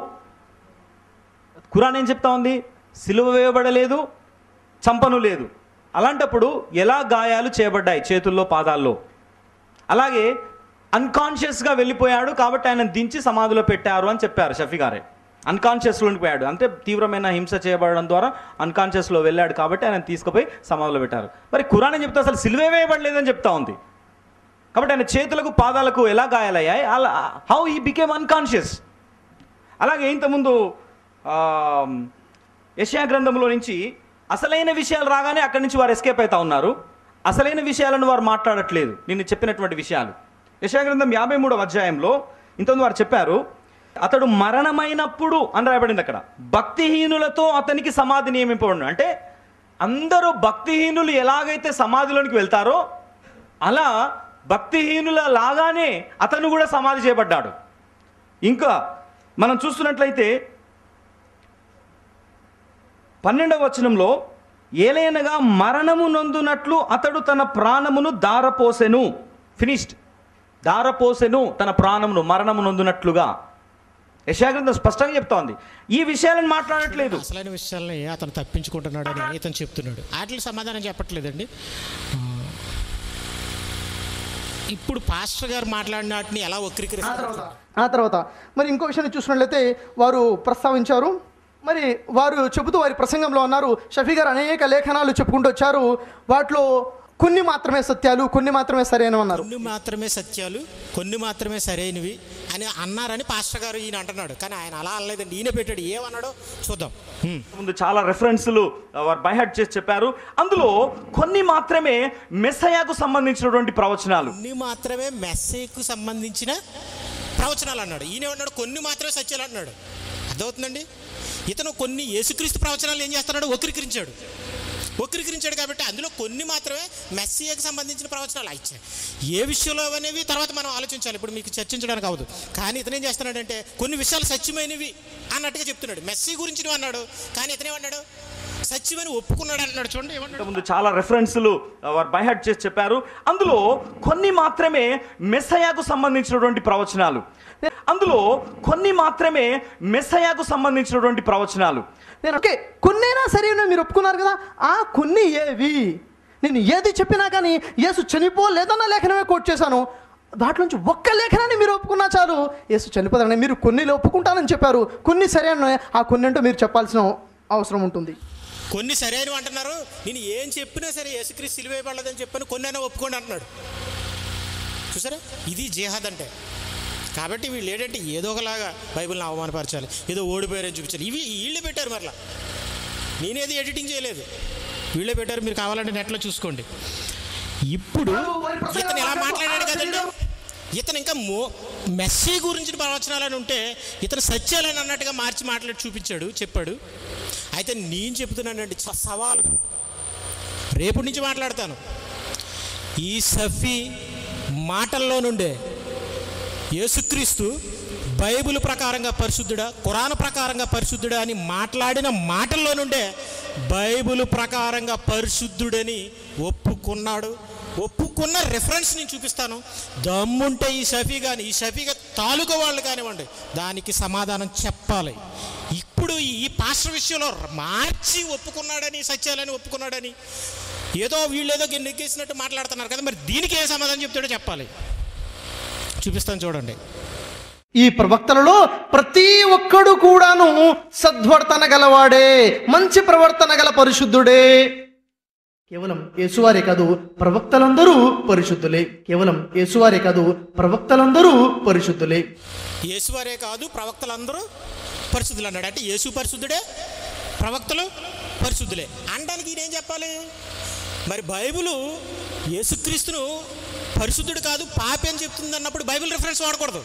ఖురాన్ ఏం చెప్తా ఉంది సిలువ వేయబడలేదు చంపను లేదు అలాంటప్పుడు ఎలా గాయాలు చేయబడ్డాయి చేతుల్లో పాదాల్లో అలాగే అన్కాన్షియస్గా వెళ్ళిపోయాడు కాబట్టి ఆయన దించి సమాధిలో పెట్టారు అని చెప్పారు షఫీ గారే అన్కాన్షియస్లోకి పోయాడు అంటే తీవ్రమైన హింస చేయబడడం ద్వారా అన్కాన్షియస్లో వెళ్ళాడు కాబట్టి ఆయన తీసుకుపోయి సమాధిలో పెట్టారు మరి ఖురాన్ ఏం చెప్తా అసలు సిలువే వేయబడలేదని చెప్తా ఉంది కాబట్టి ఆయన చేతులకు పాదాలకు ఎలా గాయాలయ్యాయి అలా హౌ హీ బికేమ్ అన్కాన్షియస్ అలాగే ఇంతకుముందు ఆ, యెషయా గ్రంథంలో నుంచి అసలైన విషయాలు రాగానే అక్కడి నుంచి వారు ఎస్కేప్ అవుతా ఉన్నారు అసలైన విషయాలను వారు మాట్లాడట్లేదు నేను చెప్పినటువంటి విషయాలు యెషయా గ్రంథం యాభై మూడవ అధ్యాయంలో ఇంతకుముందు వారు చెప్పారు అతడు మరణమైనప్పుడు అని రాయబడింది అక్కడ భక్తిహీనులతో అతనికి సమాధి నియమింపబడి అంటే అందరూ భక్తిహీనులు ఎలాగైతే సమాధిలోనికి వెళ్తారో అలా భక్తిహీనుల లాగానే అతను కూడా సమాధి చేయబడ్డాడు ఇంకా మనం చూస్తున్నట్లయితే పన్నెండవ వచనంలో ఏలైనగా మరణము నొందునట్లు అతడు తన ప్రాణమును దారపోసెను ఫినిష్డ్ దారపోసెను తన ప్రాణమును మరణము నొందునట్లుగా యశాగ్రంథం స్పష్టంగా చెప్తోంది ఈ విషయాలను మాట్లాడట్లేదు అసలైన విషయాల్ని అతను తప్పించుకుంటున్నాడని ఇతను చెప్తున్నాడు వాటికి సమాధానం చెప్పట్లేదండి ఆ, ఇప్పుడు పాస్టర్ గారు మాట్లాడిన వాటిని ఎలా వక్రీకరిస్తారు ఆ తర్వాత మరి ఇంకో విషయాన్ని చూసినట్లయితే వారు ప్రస్తావించారు మరి వారు చెబుతూ వారి ప్రసంగంలో అన్నారు షఫీ గారు అనేక లేఖనాలు చెప్పుకుంటూ వచ్చారు వాటిలో కొన్ని మాత్రమే సత్యాలు కొన్ని మాత్రమే సరైనవి అన్నారు కొన్ని మాత్రమే సత్యాలు కొన్ని మాత్రమే సరైనవి అని అన్నారని పాస్టర్ గారు ఈయన అంటున్నాడు కానీ ఆయన అలా అనలేదండి ఈయన పెట్టాడు ఏమన్నాడో చూద్దాం హ్మ్. ముందు చాలా రెఫరెన్స్లు వారు బైహెడ్ చేసి చెప్పారు అందులో కొన్ని మాత్రమే మెస్సయాకు సంబంధించినటువంటి ప్రవచనాలు కొన్ని మాత్రమే మెస్సేకు సంబంధించిన ప్రవచనాలు అన్నాడు ఈయన ఏమన్నాడు కొన్ని మాత్రమే సత్యాలు అన్నాడు అర్థమవుతుందండి ఇతను కొన్ని యేసుక్రీస్తు ప్రవచనాలు ఏం చేస్తున్నాడు వక్రీకరించాడు వక్రీకరించాడు కాబట్టి అందులో కొన్ని మాత్రమే మెస్సీకి సంబంధించిన ప్రవచనాలు ఇచ్చాయి ఏ విషయంలో అనేవి తర్వాత మనం ఆలోచించాలి ఇప్పుడు మీకు చర్చించడానికి అవ్వదు కానీ ఇతను ఏం చేస్తున్నాడంటే కొన్ని విషయాలు సత్యమైనవి అన్నట్టుగా చెప్తున్నాడు మెస్సీ గురించి నువ్వు అన్నాడు కానీ ఇతను ఏమన్నాడు సత్యమని ఒప్పుకున్నాడు అంటున్నాడు చూడండి ఏమన్నాడు ముందు చాలా రెఫరెన్స్లు వారు బైహెడ్ చేసి చెప్పారు అందులో కొన్ని మాత్రమే మెస్సయాకు సంబంధించినటువంటి ప్రవచనాలు అందులో కొన్ని మాత్రమే మెస్సయాకు సంబంధించినటువంటి ప్రవచనాలు నేను ఓకే కొన్నైనా సరైన మీరు ఒప్పుకున్నారు కదా ఆ కొన్ని ఏవి నేను ఏది చెప్పినా కానీ యేసు చనిపోలేదన్న లేఖనమే కోట్ చేశాను దాంట్లో నుంచి ఒక్క లేఖనాన్ని మీరు ఒప్పుకున్నా చాలు యేసు చనిపోదని మీరు కొన్ని ఒప్పుకుంటానని చెప్పారు కొన్ని సరైన ఆ కొన్ని అంటూ మీరు చెప్పాల్సిన అవసరం ఉంటుంది కొన్ని సరైనవి అంటున్నారు నేను ఏం చెప్పినా సరే యేసుక్రీస్తు సిలువేయబడలేదని చెప్పాను కొన్ని అయినా ఒప్పుకోండి అంటున్నాడు చూసారా ఇది జిహాద్ అంటే కాబట్టి వీళ్ళు ఏంటంటే ఏదో ఒకలాగా బైబిల్ని అవమానపరచాలి ఏదో ఓడిపోయారని చూపించాలి ఇవి వీళ్ళే పెట్టారు మరలా నేనేది ఎడిటింగ్ చేయలేదు వీళ్ళే పెట్టారు మీరు కావాలంటే నెట్లో చూసుకోండి ఇప్పుడు ఇతను ఎలా మాట్లాడాడు కదండి ఇతను ఇంకా మో మెస్సీ గురించి ప్రవచనాలని ఉంటే ఇతను సత్యాలని అన్నట్టుగా మార్చి మాట్లాడి చూపించాడు చెప్పాడు అయితే నేను చెప్తున్నానండి చ- సవాలు రేపటి నుంచి మాట్లాడతాను ఈ సఫీ మాటల్లో నుండే యేసుక్రీస్తు బైబిల్ ప్రకారంగా పరిశుద్ధుడా ఖురాన్ ప్రకారంగా పరిశుద్ధుడా అని మాట్లాడిన మాటల్లో నుండే బైబిల్ ప్రకారంగా పరిశుద్ధుడని ఒప్పుకున్నాడు ఒప్పుకున్న రెఫరెన్స్ నేను చూపిస్తాను దమ్ముంటే ఈ షఫీ కానీ ఈ షఫీగా తాలూకా వాళ్ళు కానివ్వండి దానికి సమాధానం చెప్పాలి ఇప్పుడు ఈ పాస్టర్ విషయంలో మార్చి ఒప్పుకున్నాడని సత్యాలని ఒప్పుకున్నాడని ఏదో వీళ్ళు ఏదో నెగ్గేసినట్టు మాట్లాడుతున్నారు కదా మరి దీనికి ఏ సమాధానం చెప్తాడో చెప్పాలి చూపిస్తాను చూడండి ఈ ప్రవక్తలలో ప్రతి ఒక్కడు కూడాను సద్వర్తన గలవాడే మంచి ప్రవర్తన గల పరిశుద్ధుడే కేవలం యేసువారే కాదు ప్రవక్తలందరూ పరిశుద్ధులే కేవలం యేసువారే కాదు ప్రవక్తలందరూ పరిశుద్ధులే యేసువారే కాదు ప్రవక్తలందరూ పరిశుద్ధులు అన్నాడు అంటే యేసు పరిశుద్ధుడే ప్రవక్తలు పరిశుద్ధులే అనడానికి ఈయనేం చెప్పాలి మరి బైబిలు యేసుక్రీస్తును పరిశుద్ధుడు కాదు పాపి అని చెప్తుంది అన్నప్పుడు బైబిల్ రిఫరెన్స్ వాడకూడదు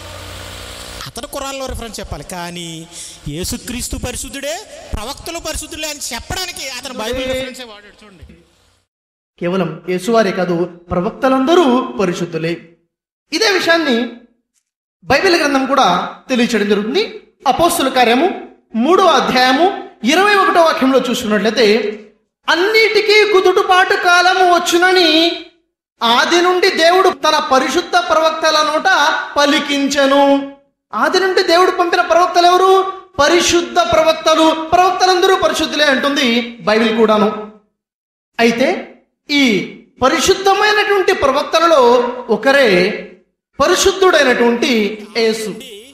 అతను కురాల్లో రిఫరెన్స్ చెప్పాలి కానీ యేసుక్రీస్తు పరిశుద్ధుడే ప్రవక్తలు పరిశుద్ధులే అని చెప్పడానికి అతను బైబిల్ రిఫరెన్సే వాడాడు చూడండి కేవలం యేసువారే కాదు ప్రవక్తలందరూ పరిశుద్ధులే ఇదే విషయాన్ని బైబిల్ గ్రంథం కూడా తెలియచేయడం జరుగుతుంది అపోస్తుల కార్యము మూడో అధ్యాయము ఇరవై ఒకటో వాక్యంలో చూసుకున్నట్లయితే అన్నిటికీ కుదుటుపాటు కాలము వచ్చునని ఆది నుండి దేవుడు తన పరిశుద్ధ ప్రవక్తల నోట పలికించెను ఆది నుండి దేవుడు పంపిన ప్రవక్తలు ఎవరు పరిశుద్ధ ప్రవక్తలు ప్రవక్తలందరూ పరిశుద్ధులే అంటుంది బైబిల్ కూడాను అయితే ఈ పరిశుద్ధమైనటువంటి ప్రవక్తలలో ఒకరే పరిశుద్ధుడైనటువంటి యేసు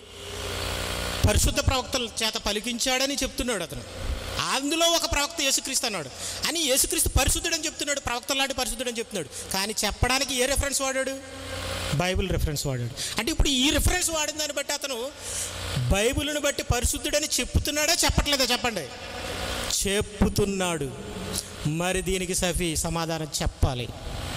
పరిశుద్ధ ప్రవక్తల చేత పలికించాడని చెప్తున్నాడు అతను అందులో ఒక ప్రవక్త యేసుక్రీస్తు అన్నాడు అని యేసుక్రీస్తు పరిశుద్ధుడని చెప్తున్నాడు ప్రవక్త లాంటి పరిశుద్ధుడని చెప్తున్నాడు కానీ చెప్పడానికి ఏ రెఫరెన్స్ వాడాడు బైబిల్ రెఫరెన్స్ వాడాడు అంటే ఇప్పుడు ఈ రెఫరెన్స్ వాడిన దాన్ని బట్టి అతను బైబిల్ని బట్టి పరిశుద్ధుడని చెప్తున్నాడా చెప్పట్లేదా చెప్పండి చెప్పుతున్నాడు మరి దీనికి సఫీ సమాధానం చెప్పాలి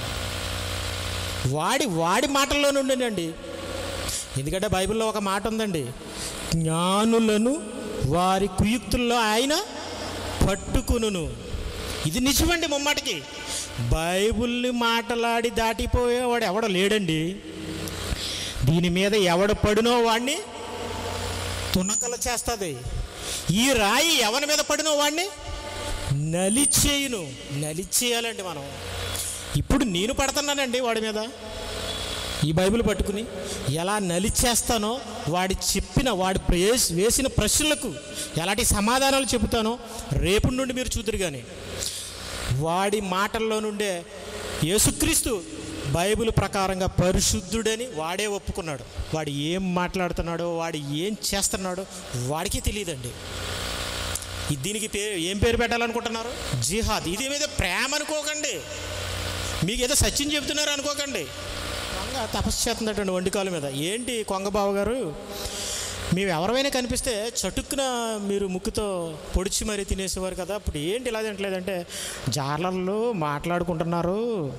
వాడి వాడి మాటల్లో నుండేనండి ఎందుకంటే బైబిల్లో ఒక మాట ఉందండి జ్ఞానులను వారి కుయుక్తుల్లో ఆయన పట్టుకును ఇది నిజమండి ముమ్మాటికి బైబిల్ని మాటలాడి దాటిపోయేవాడు ఎవడో లేడండి దీని మీద ఎవడు పడినో వాడిని తునకలు చేస్తుంది ఈ రాయి ఎవరి మీద పడినో వాడిని నలిచేయును నలిచేయాలండి మనం ఇప్పుడు నేను పడుతున్నానండి వాడి మీద ఈ బైబిల్ పట్టుకుని ఎలా నలిచేస్తానో వాడి చెప్పిన వాడి ప్రేస్ వేసిన ప్రశ్నలకు ఎలాంటి సమాధానాలు చెబుతానో రేపు నుండి మీరు చూద్దరు కానీ వాడి మాటల్లో నుండే యేసుక్రీస్తు బైబిల్ ప్రకారంగా పరిశుద్ధుడని వాడే ఒప్పుకున్నాడు వాడు ఏం మాట్లాడుతున్నాడో వాడు ఏం చేస్తున్నాడో వాడికి తెలియదండి ఇది దీనికి పేరు ఏం పేరు పెట్టాలనుకుంటున్నారు జిహాద్ ఇది మీద ప్రేమ అనుకోకండి మీకు ఏదో సత్యం చెబుతున్నారు అనుకోకండి కొంగ తపస్సు చేస్తుందటండి వండికాల మీద ఏంటి కొంగబాబు గారు మేము ఎవరైనా కనిపిస్తే చటుక్కున మీరు ముక్కుతో పొడిచి మరీ తినేసేవారు కదా అప్పుడు ఏంటి ఇలా తింటలేదంటే జార్లల్లో మాట్లాడుకుంటున్నారు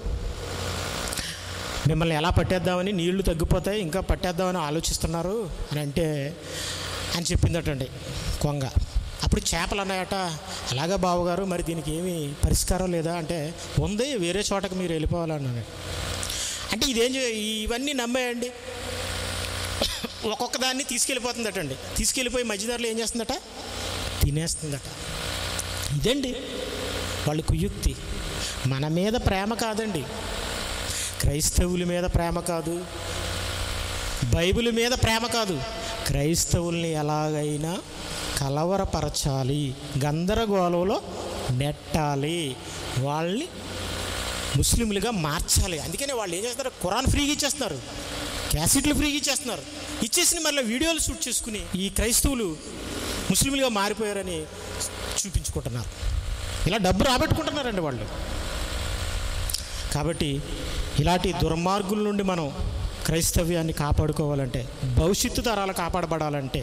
మిమ్మల్ని ఎలా పట్టేద్దామని నీళ్లు తగ్గిపోతాయి ఇంకా పట్టేద్దామని ఆలోచిస్తున్నారు అని అంటే అని చెప్పిందటండి కొంగ అప్పుడు చేపలు అన్నాయట అలాగా బావగారు మరి దీనికి ఏమి పరిష్కారం లేదా అంటే ఉంది వేరే చోటకి మీరు వెళ్ళిపోవాలన్నాను అంటే ఇదేం చే- ఇవన్నీ నమ్మేయండి ఒక్కొక్క దాన్ని తీసుకెళ్ళిపోతుందటండి తీసుకెళ్ళిపోయి మధ్యదారులు ఏం చేస్తుందట తినేస్తుందట ఇదండి వాళ్ళ కుయుక్తి మన మీద ప్రేమ కాదండి క్రైస్తవుల మీద ప్రేమ కాదు బైబిల్ మీద ప్రేమ కాదు క్రైస్తవుల్ని ఎలాగైనా కలవరపరచాలి గందరగోళంలో నెట్టాలి వాళ్ళని ముస్లింలుగా మార్చాలి అందుకనే వాళ్ళు ఏం చేస్తారు ఖురాన్ ఫ్రీగా ఇచ్చేస్తున్నారు క్యాసెట్లు ఫ్రీగా ఇచ్చేస్తున్నారు ఇచ్చేసిన మళ్ళీ వీడియోలు షూట్ చేసుకుని ఈ క్రైస్తవులు ముస్లింలుగా మారిపోయారని చూపించుకుంటున్నారు ఇలా డబ్బు రాబెట్టుకుంటున్నారండి వాళ్ళు కాబట్టి ఇలాంటి దుర్మార్గుల నుండి మనం క్రైస్తవ్యాన్ని కాపాడుకోవాలంటే భవిష్యత్తు తరాలు కాపాడబడాలంటే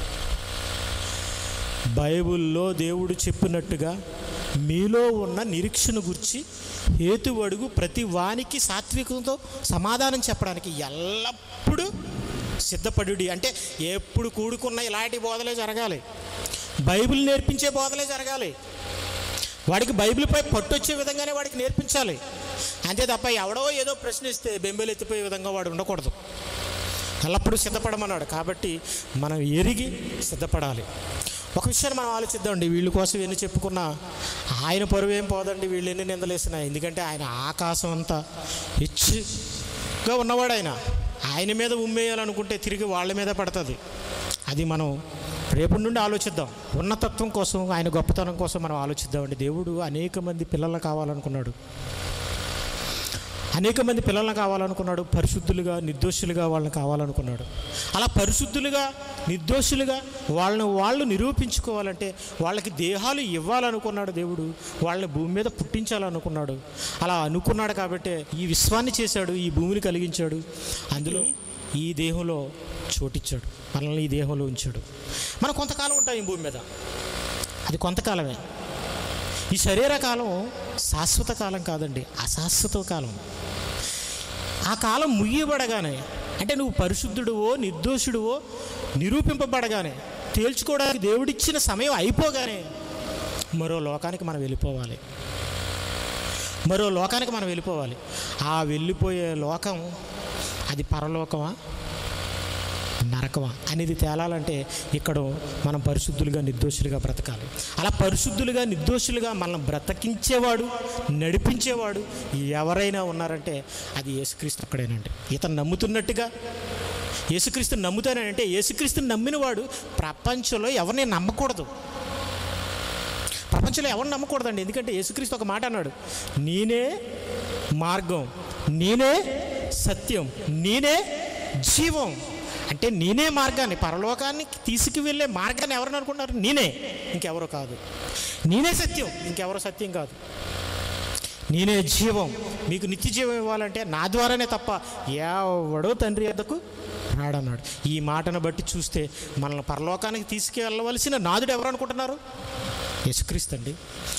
బైబిల్లో దేవుడు చెప్పినట్టుగా మీలో ఉన్న నిరీక్షణ గురించి హేతువడుగు ప్రతి వానికి సాత్వికంతో సమాధానం చెప్పడానికి ఎల్లప్పుడూ సిద్ధపడుడి అంటే ఎప్పుడు కూడుకున్న ఇలాంటి బోధలే జరగాలి బైబిల్ నేర్పించే బోధలే జరగాలి వాడికి బైబిల్పై పట్టు వచ్చే విధంగానే వాడికి నేర్పించాలి అంతే తప్ప ఎవడో ఏదో ప్రశ్నిస్తే బెంబేలు ఎత్తిపోయే విధంగా వాడు ఉండకూడదు ఎల్లప్పుడూ సిద్ధపడమన్నాడు కాబట్టి మనం ఎరిగి సిద్ధపడాలి ఒక విషయాన్ని మనం ఆలోచిద్దామండి వీళ్ళ కోసం ఎన్ని చెప్పుకున్నా ఆయన పరువు ఏం పోదండి వీళ్ళు ఎన్ని నిందలేసినా ఎందుకంటే ఆయన ఆకాశం అంతా హెచ్చుగా ఉన్నవాడు ఆయన ఆయన మీద ఉమ్మేయాలనుకుంటే తిరిగి వాళ్ళ మీద పడుతుంది అది మనం రేపు నుండి ఆలోచిద్దాం ఉన్నతత్వం కోసం ఆయన గొప్పతనం కోసం మనం ఆలోచిద్దామండి దేవుడు అనేక మంది పిల్లలు కావాలనుకున్నాడు అనేక మంది పిల్లలను కావాలనుకున్నాడు పరిశుద్ధులుగా నిర్దోషులుగా వాళ్ళని కావాలనుకున్నాడు అలా పరిశుద్ధులుగా నిర్దోషులుగా వాళ్ళని వాళ్ళు నిరూపించుకోవాలంటే వాళ్ళకి దేహాలు ఇవ్వాలనుకున్నాడు దేవుడు వాళ్ళని భూమి మీద పుట్టించాలనుకున్నాడు అలా అనుకున్నాడు కాబట్టి ఈ విశ్వాన్ని చేశాడు ఈ భూమిని కలిగించాడు అందులో ఈ దేహంలో చోటిచ్చాడు మనల్ని ఈ దేహంలో ఉంచాడు మనం కొంతకాలం ఉంటాం ఈ భూమి మీద అది కొంతకాలమే ఈ శరీర కాలం శాశ్వత కాలం కాదండి అశాశ్వత కాలం ఆ కాలం ముయ్యబడగానే అంటే నువ్వు పరిశుద్ధుడువో నిర్దోషుడువో నిరూపింపబడగానే తేల్చుకోవడానికి దేవుడిచ్చిన సమయం అయిపోగానే మరో లోకానికి మనం వెళ్ళిపోవాలి మరో లోకానికి మనం వెళ్ళిపోవాలి ఆ వెళ్ళిపోయే లోకం అది పరలోకమా నరకమా అనేది తేలాలంటే ఇక్కడ మనం పరిశుద్ధులుగా నిర్దోషులుగా బ్రతకాలి అలా పరిశుద్ధులుగా నిర్దోషులుగా మనం బ్రతకించేవాడు నడిపించేవాడు ఎవరైనా ఉన్నారంటే అది యేసుక్రీస్తు ఒక్కడేనండి ఇతను నమ్ముతున్నట్టుగా యేసుక్రీస్తు నమ్ముతానంటే యేసుక్రీస్తుని నమ్మినవాడు ప్రపంచంలో ఎవరిని నమ్మకూడదు ప్రపంచంలో ఎవరిని నమ్మకూడదండి ఎందుకంటే యేసుక్రీస్తు ఒక మాట అన్నాడు నేనే మార్గం నేనే సత్యం నేనే జీవం అంటే నేనే మార్గాన్ని పరలోకాన్ని తీసుకువెళ్ళే మార్గాన్ని ఎవరిని అనుకున్నారు నేనే ఇంకెవరో కాదు నేనే సత్యం ఇంకెవరో సత్యం కాదు నేనే జీవం మీకు నిత్య జీవం ఇవ్వాలంటే నా ద్వారానే తప్ప ఎవడో తండ్రి వద్దకు రాడన్నాడు ఈ మాటను బట్టి చూస్తే మనల్ని పరలోకానికి తీసుకెళ్ళవలసిన నాదుడు ఎవరు అనుకుంటున్నారు యేసుక్రీస్తు అండి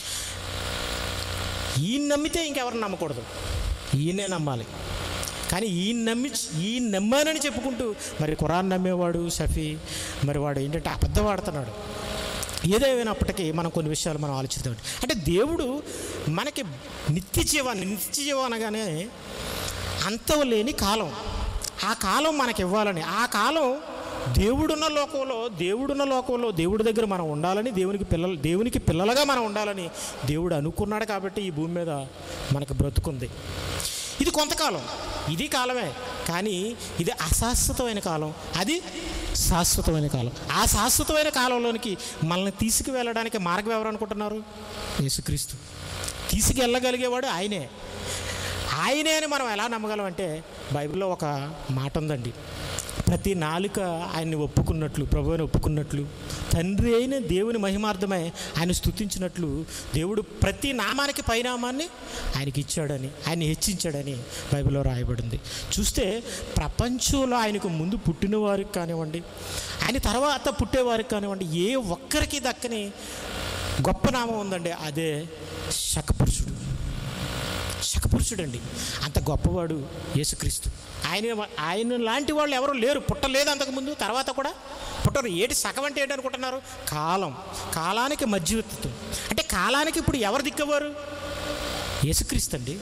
ఈయన నమ్మితే ఇంకెవరిని నమ్మకూడదు ఈయనే నమ్మాలి కానీ ఈయన నమ్మి ఈయన నమ్మానని చెప్పుకుంటూ మరి ఖురాన్ నమ్మేవాడు షఫీ మరి వాడు ఏంటంటే అబద్ధం ఆడుతున్నాడు ఏదేమైనప్పటికీ మనం కొన్ని విషయాలు మనం ఆలోచిద్దాం అంటే దేవుడు మనకి నిత్య జీవాన్ని నిత్య జీవం అనగానే అంతవలేని కాలం ఆ కాలం మనకి ఇవ్వాలని ఆ కాలం దేవుడున్న లోకంలో దేవుడున్న లోకంలో దేవుడి దగ్గర మనం ఉండాలని దేవునికి పిల్లలు దేవునికి పిల్లలుగా మనం ఉండాలని దేవుడు అనుకున్నాడు కాబట్టి ఈ భూమి మీద మనకు బ్రతుకుంది ఇది కొంతకాలం ఇది కాలమే కానీ ఇది అశాశ్వతమైన కాలం అది శాశ్వతమైన కాలం ఆ శాశ్వతమైన కాలంలోనికి మనల్ని తీసుకువెళ్ళడానికి మార్గం ఎవరు అనుకుంటున్నారు యేసుక్రీస్తు తీసుకెళ్ళగలిగేవాడు ఆయనే ఆయనే అని మనం ఎలా నమ్మగలం అంటే బైబిల్లో ఒక మాట ఉందండి ప్రతి నాలుక ఆయన్ని ఒప్పుకున్నట్లు ప్రభువుని ఒప్పుకున్నట్లు తండ్రి అయిన దేవుని మహిమార్థమై ఆయన స్తుతించినట్లు దేవుడు ప్రతి నామానికి పైనామాన్ని ఆయనకి ఇచ్చాడని ఆయన హెచ్చించాడని బైబిల్లో రాయబడింది చూస్తే ప్రపంచంలో ఆయనకు ముందు పుట్టిన వారికి కానివ్వండి ఆయన తర్వాత పుట్టేవారికి కానివ్వండి ఏ ఒక్కరికి దక్కని గొప్ప నామం ఉందండి అదే శకపురుషుడు శకపురుషుడండి అంత గొప్పవాడు యేసుక్రీస్తు ఆయన ఆయన లాంటి వాళ్ళు ఎవరు లేరు పుట్టలేదు అంతకుముందు తర్వాత కూడా పుట్టరు ఏటి సగం అంటే ఏంటి అనుకుంటున్నారు కాలం కాలానికి మధ్యవర్తిత్వం అంటే కాలానికి ఇప్పుడు ఎవరు దిక్కవారు యేసుక్రీస్తు అండి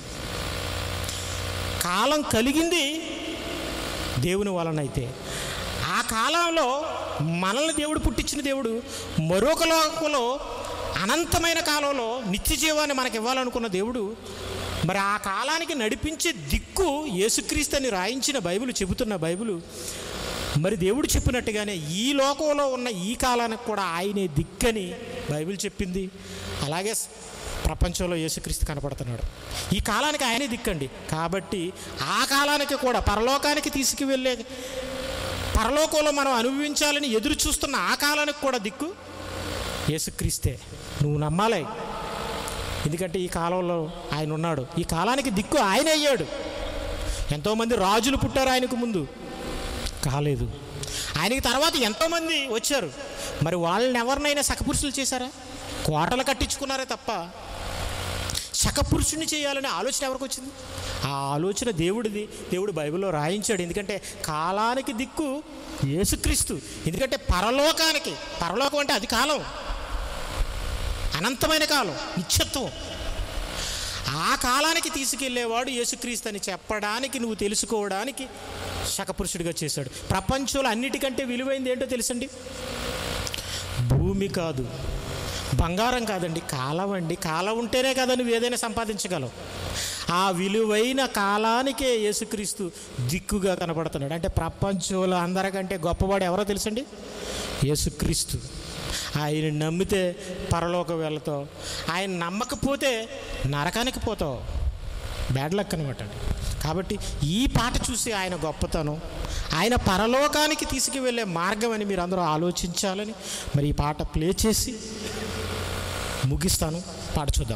కాలం కలిగింది దేవుని వలనైతే ఆ కాలంలో మనల్ని దేవుడు పుట్టించిన దేవుడు మరొక లోకంలో అనంతమైన కాలంలో నిత్య జీవాన్ని మనకి ఇవ్వాలనుకున్న దేవుడు మరి ఆ కాలానికి నడిపించే దిక్కు యేసుక్రీస్తు అని రాయించిన బైబిల్ చెబుతున్న బైబిల్ మరి దేవుడు చెప్పినట్టుగానే ఈ లోకంలో ఉన్న ఈ కాలానికి కూడా ఆయనే దిక్కని బైబిల్ చెప్పింది అలాగే ప్రపంచంలో యేసుక్రీస్తు కనపడుతున్నాడు ఈ కాలానికి ఆయనే దిక్కండి కాబట్టి ఆ కాలానికి కూడా పరలోకానికి తీసుకువెళ్ళే పరలోకంలో మనం అనుభవించాలని ఎదురు చూస్తున్న ఆ కాలానికి కూడా దిక్కు యేసుక్రీస్తే నువ్వు నమ్మాలి ఎందుకంటే ఈ కాలంలో ఆయన ఉన్నాడు ఈ కాలానికి దిక్కు ఆయన అయ్యాడు ఎంతోమంది రాజులు పుట్టారు ఆయనకు ముందు కాలేదు ఆయనకి తర్వాత ఎంతోమంది వచ్చారు మరి వాళ్ళని ఎవరినైనా సకపురుషులు చేశారా కోటలు కట్టించుకున్నారే తప్ప శకపురుషుని చేయాలనే ఆలోచన ఎవరికి వచ్చింది ఆ ఆలోచన దేవుడిది దేవుడు బైబిల్లో రాయించాడు ఎందుకంటే కాలానికి దిక్కు యేసుక్రీస్తు ఎందుకంటే పరలోకానికి పరలోకం అంటే అది కాలం అనంతమైన కాలం నిత్యత్వం ఆ కాలానికి తీసుకెళ్లేవాడు యేసుక్రీస్తు అని చెప్పడానికి నువ్వు తెలుసుకోవడానికి శకపురుషుడిగా చేశాడు ప్రపంచంలో అన్నిటికంటే విలువైంది ఏంటో తెలుసండి భూమి కాదు బంగారం కాదండి కాలం అండి కాలం ఉంటేనే కదా నువ్వు ఏదైనా సంపాదించగలవు ఆ విలువైన కాలానికే యేసుక్రీస్తు దిక్కుగా కనబడుతున్నాడు అంటే ప్రపంచంలో అందరికంటే గొప్పవాడు ఎవరో తెలుసండి యేసుక్రీస్తు ఆయన నమ్మితే పరలోకం వెళ్తావు ఆయన నమ్మకపోతే నరకానికి పోతావు బ్యాడ్ లక్ అనమాట అండి కాబట్టి ఈ పాట చూసి ఆయన గొప్పతనం ఆయన పరలోకానికి తీసుకువెళ్ళే మార్గం అని మీరు అందరూ ఆలోచించాలని మరి ఈ పాట ప్లే చేసి ముగిస్తాను పాట చూద్దాం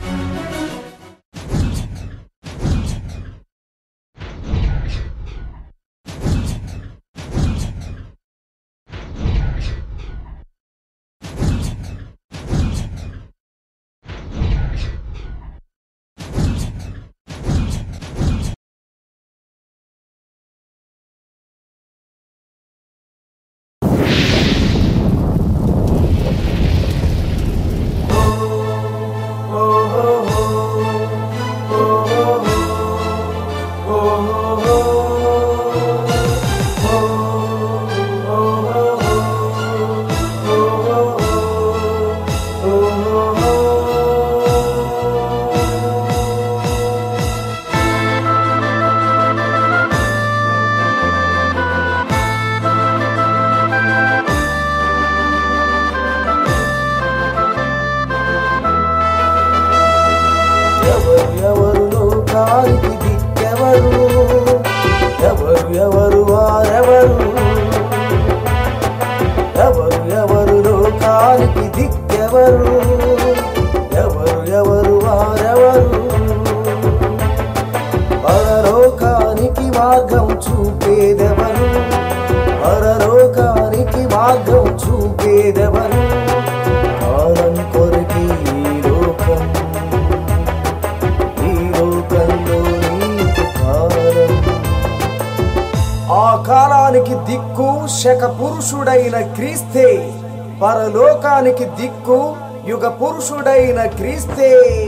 ఎవరు ఎవరు లోకానికి దిక్కెవరు ఎవరు ఎవరు వారెవరు ఎవరు ఎవరు లోకానికి దిక్కెవరు ఎవరు ఎవరు వారెవరు పరలోకానికి మార్గం చూపేదెవరు పరలోకానికి మార్గం చూపేదెవరు కాలం కొరకి ఈ లోకం ఈ లోకంలో నీకు కాలం ఆ కాలానికి దిక్కు శక పురుషుడైన క్రీస్తే పరలోకానికి దిక్కు యుగ పురుషుడైన క్రీస్తే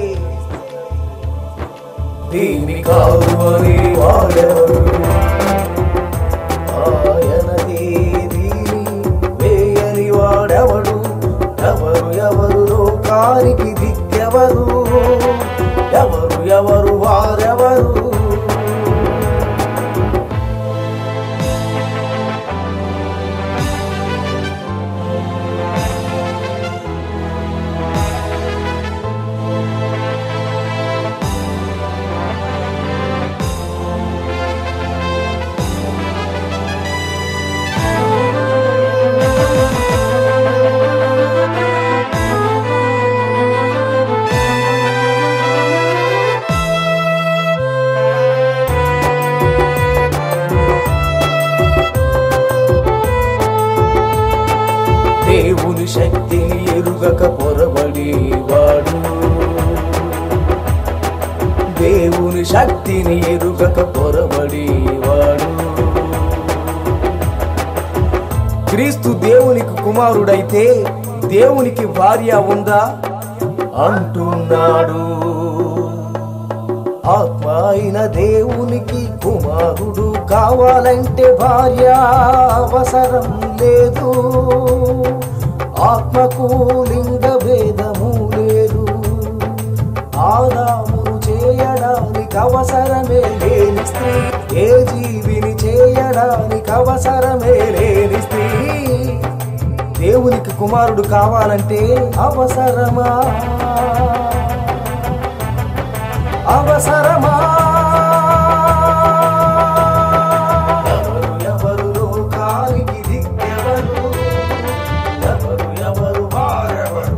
దీని కాదు అని వాడెవరు ఆయనదే దీని వేయని వాడెవడు ఎవరు ఎవరు లోకానికి దిక్కెవరు ఎవరు ఎవరు వారెవరు దేవుని శక్తిని ఎరుగక పొరబడేవాడు దేవుని శక్తిని ఎరుగక పొరబడేవాడు క్రీస్తు దేవునికి కుమారుడైతే దేవునికి భార్య ఉందా అంటున్నాడు ఆత్మ అయిన దేవునికి కుమారుడు కావాలంటే భార్య అవసరం లేదు ఆత్మకు లింగ భేదము లేదు ఆదామును చేయడానికి అవసరమే లేని స్త్రీ ఏ జీవిని చేయడానికి అవసరమే లేని స్త్రీ దేవునికి కుమారుడు కావాలంటే అవసరమా అవసరమా ఎవరు ఎవరు లోకానికి దిక్కెవరు ఎవరు ఎవరు వారెవరు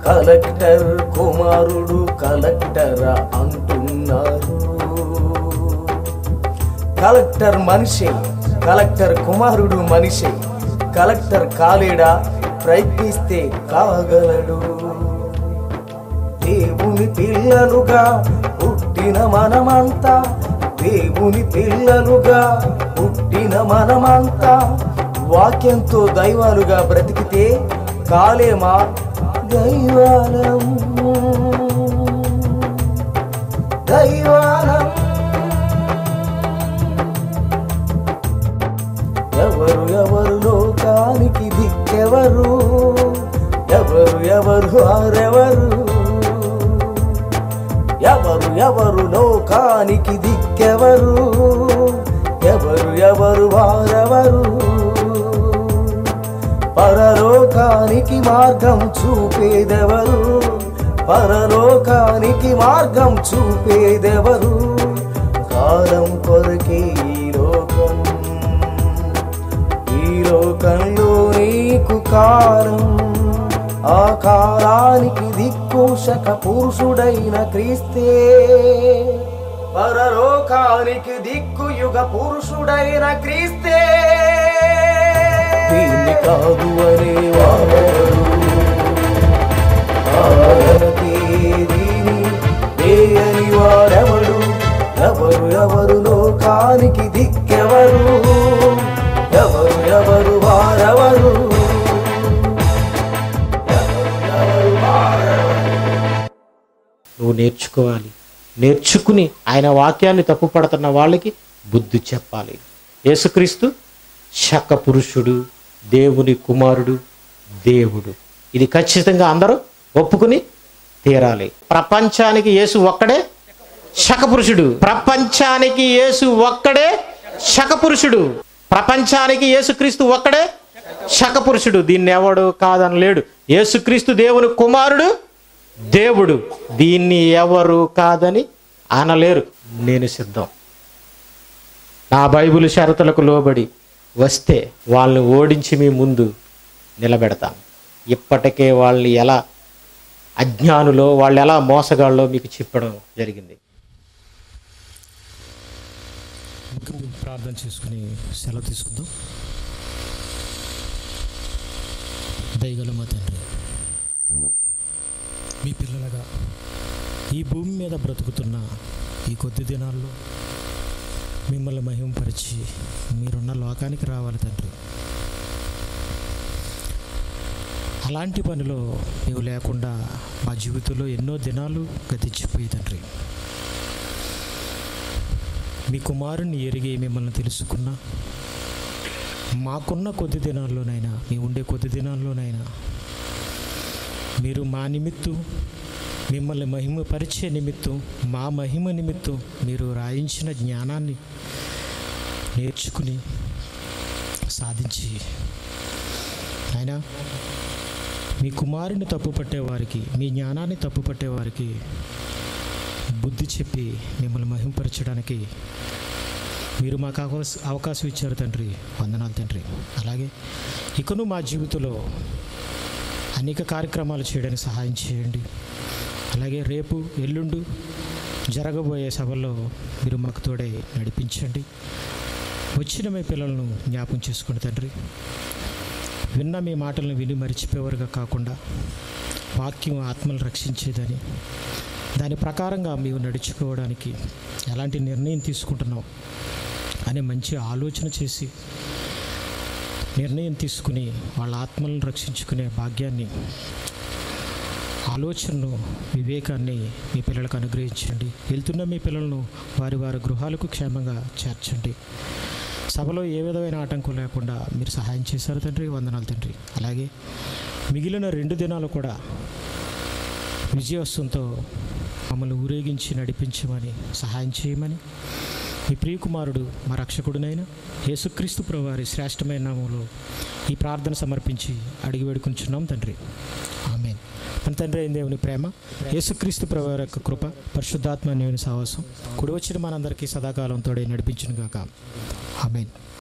కలెక్టర్ కుమారుడు కలెక్టరా అంటున్నారు కలెక్టర్ మనిషి కలెక్టర్ కుమారుడు మనిషి కలెక్టర్ కాలేడా ప్రయత్నిస్తే కాగలడు దేవుని పిల్లలుగా పుట్టిన మనమంతా దేవుని పిల్లలుగా పుట్టిన మనమంతా వాక్యంతో దైవాలుగా బ్రతికితే కాలేమా దైవాలం దైవాలం ఎవరు ఎవరు లోకానికి దిక్కెవరు ఎవరు ఎవరు వారెవరు ఎవరు ఎవరు లోకానికి దిక్కెవరు ఎవరు ఎవరు వారెవరు పరలోకానికి మార్గం చూపేదెవరు పరలోకానికి మార్గం చూపేదెవరు కాలం కొరకే ఈ లోకం ఈ లోకంలో నీకు కాలం ఆ కాలానికి దిక్కుశక పురుషుడైన క్రీస్తే పరలోకానికి దిక్కు యుగ పురుషుడైన క్రీస్తే దీన్ని కాదు అనే వారెవరు కాదనకే దీని వేయని వారెవడు ఎవరు ఎవరు లోకానికి దిక్కెవరు ఎవరు ఎవరు వారెవరు నువ్వు నేర్చుకోవాలి నేర్చుకుని ఆయన వాక్యాన్ని తప్పుపడుతున్న వాళ్ళకి బుద్ధి చెప్పాలి యేసుక్రీస్తు శక పురుషుడు దేవుని కుమారుడు దేవుడు ఇది ఖచ్చితంగా అందరూ ఒప్పుకుని తీరాలి ప్రపంచానికి యేసు ఒక్కడే శకపురుషుడు ప్రపంచానికి యేసు ఒక్కడే శకపురుషుడు ప్రపంచానికి యేసుక్రీస్తు ఒక్కడే శకపురుషుడు దీన్ని ఎవడు కాదని లేడు యేసుక్రీస్తు దేవుని కుమారుడు దేవుడు దీన్ని ఎవరు కాదని అనలేరు నేను సిద్ధం నా బైబిల్ షరతులకు లోబడి వస్తే వాళ్ళని ఓడించి మీ ముందు నిలబెడతాను ఇప్పటికే వాళ్ళు ఎలా అజ్ఞానులో వాళ్ళు ఎలా మోసగాళ్ళో మీకు చెప్పడం జరిగింది ప్రార్థన చేసుకుని సెలవు తీసుకుందాం దయగల మా తండ్రి మీ పిల్లలుగా ఈ భూమి మీద బ్రతుకుతున్న ఈ కొద్ది దినాల్లో మిమ్మల్ని మహింపరిచి మీరున్న లోకానికి రావాలి తండ్రి అలాంటి పనిలో నీవు లేకుండా మా జీవితంలో ఎన్నో దినాలు గతించిపోయి తండ్రి మీ కుమారుని ఎరిగి మిమ్మల్ని తెలుసుకున్నా మాకున్న కొద్ది దినాల్లోనైనా మీ ఉండే కొద్ది దినాల్లోనైనా మీరు మా నిమిత్తం మిమ్మల్ని మహిమపరిచే నిమిత్తం మా మహిమ నిమిత్తం మీరు రాయించిన జ్ఞానాన్ని నేర్చుకుని సాధించి ఆయన మీ కుమారుని తప్పుపట్టే వారికి మీ జ్ఞానాన్ని తప్పుపట్టే వారికి బుద్ధి చెప్పి మిమ్మల్ని మహింపరచడానికి మీరు మాకు అవకాశ- అవకాశం ఇచ్చారు తండ్రి వందనాలు తండ్రి అలాగే ఇకను మా జీవితంలో అనేక కార్యక్రమాలు చేయడానికి సహాయం చేయండి అలాగే రేపు ఎల్లుండు జరగబోయే సభల్లో మీరు మాకు తోడే నడిపించండి వచ్చిన మీ పిల్లలను జ్ఞాపం చేసుకోండి తండ్రి విన్న మీ మాటలను విని మరిచిపోయేవారుగా కాకుండా వాక్యం ఆత్మలు రక్షించేదని దాని ప్రకారంగా మేము నడుచుకోవడానికి ఎలాంటి నిర్ణయం తీసుకుంటున్నాం అనే మంచి ఆలోచన చేసి నిర్ణయం తీసుకుని వాళ్ళ ఆత్మలను రక్షించుకునే భాగ్యాన్ని ఆలోచనను వివేకాన్ని మీ పిల్లలకు అనుగ్రహించండి వెళ్తున్న మీ పిల్లలను వారి వారి గృహాలకు క్షేమంగా చేర్చండి సభలో ఏ విధమైన ఆటంకం లేకుండా మీరు సహాయం చేశారు తండ్రి వందనాలు తండ్రి అలాగే మిగిలిన రెండు దినాలు కూడా విజయోత్సవంతో మమ్మల్ని ఊరేగించి నడిపించమని సహాయం చేయమని మీ ప్రియకుమారుడు మా రక్షకుడునైన యేసుక్రీస్తు ప్రభువారి శ్రేష్టమైన నామంలో ఈ ప్రార్థన సమర్పించి అడిగి వేడుకుంటున్నాం తండ్రి ఆమె మన తండ్రి అయిన దేవుని ప్రేమ యేసుక్రీస్తు ప్రభువారి యొక్క కృప పరిశుద్ధాత్మ దేవుని సావాసం కుడి వచ్చిన మనందరికీ సదాకాలం తోడే నడిపించును గాక ఆమెన్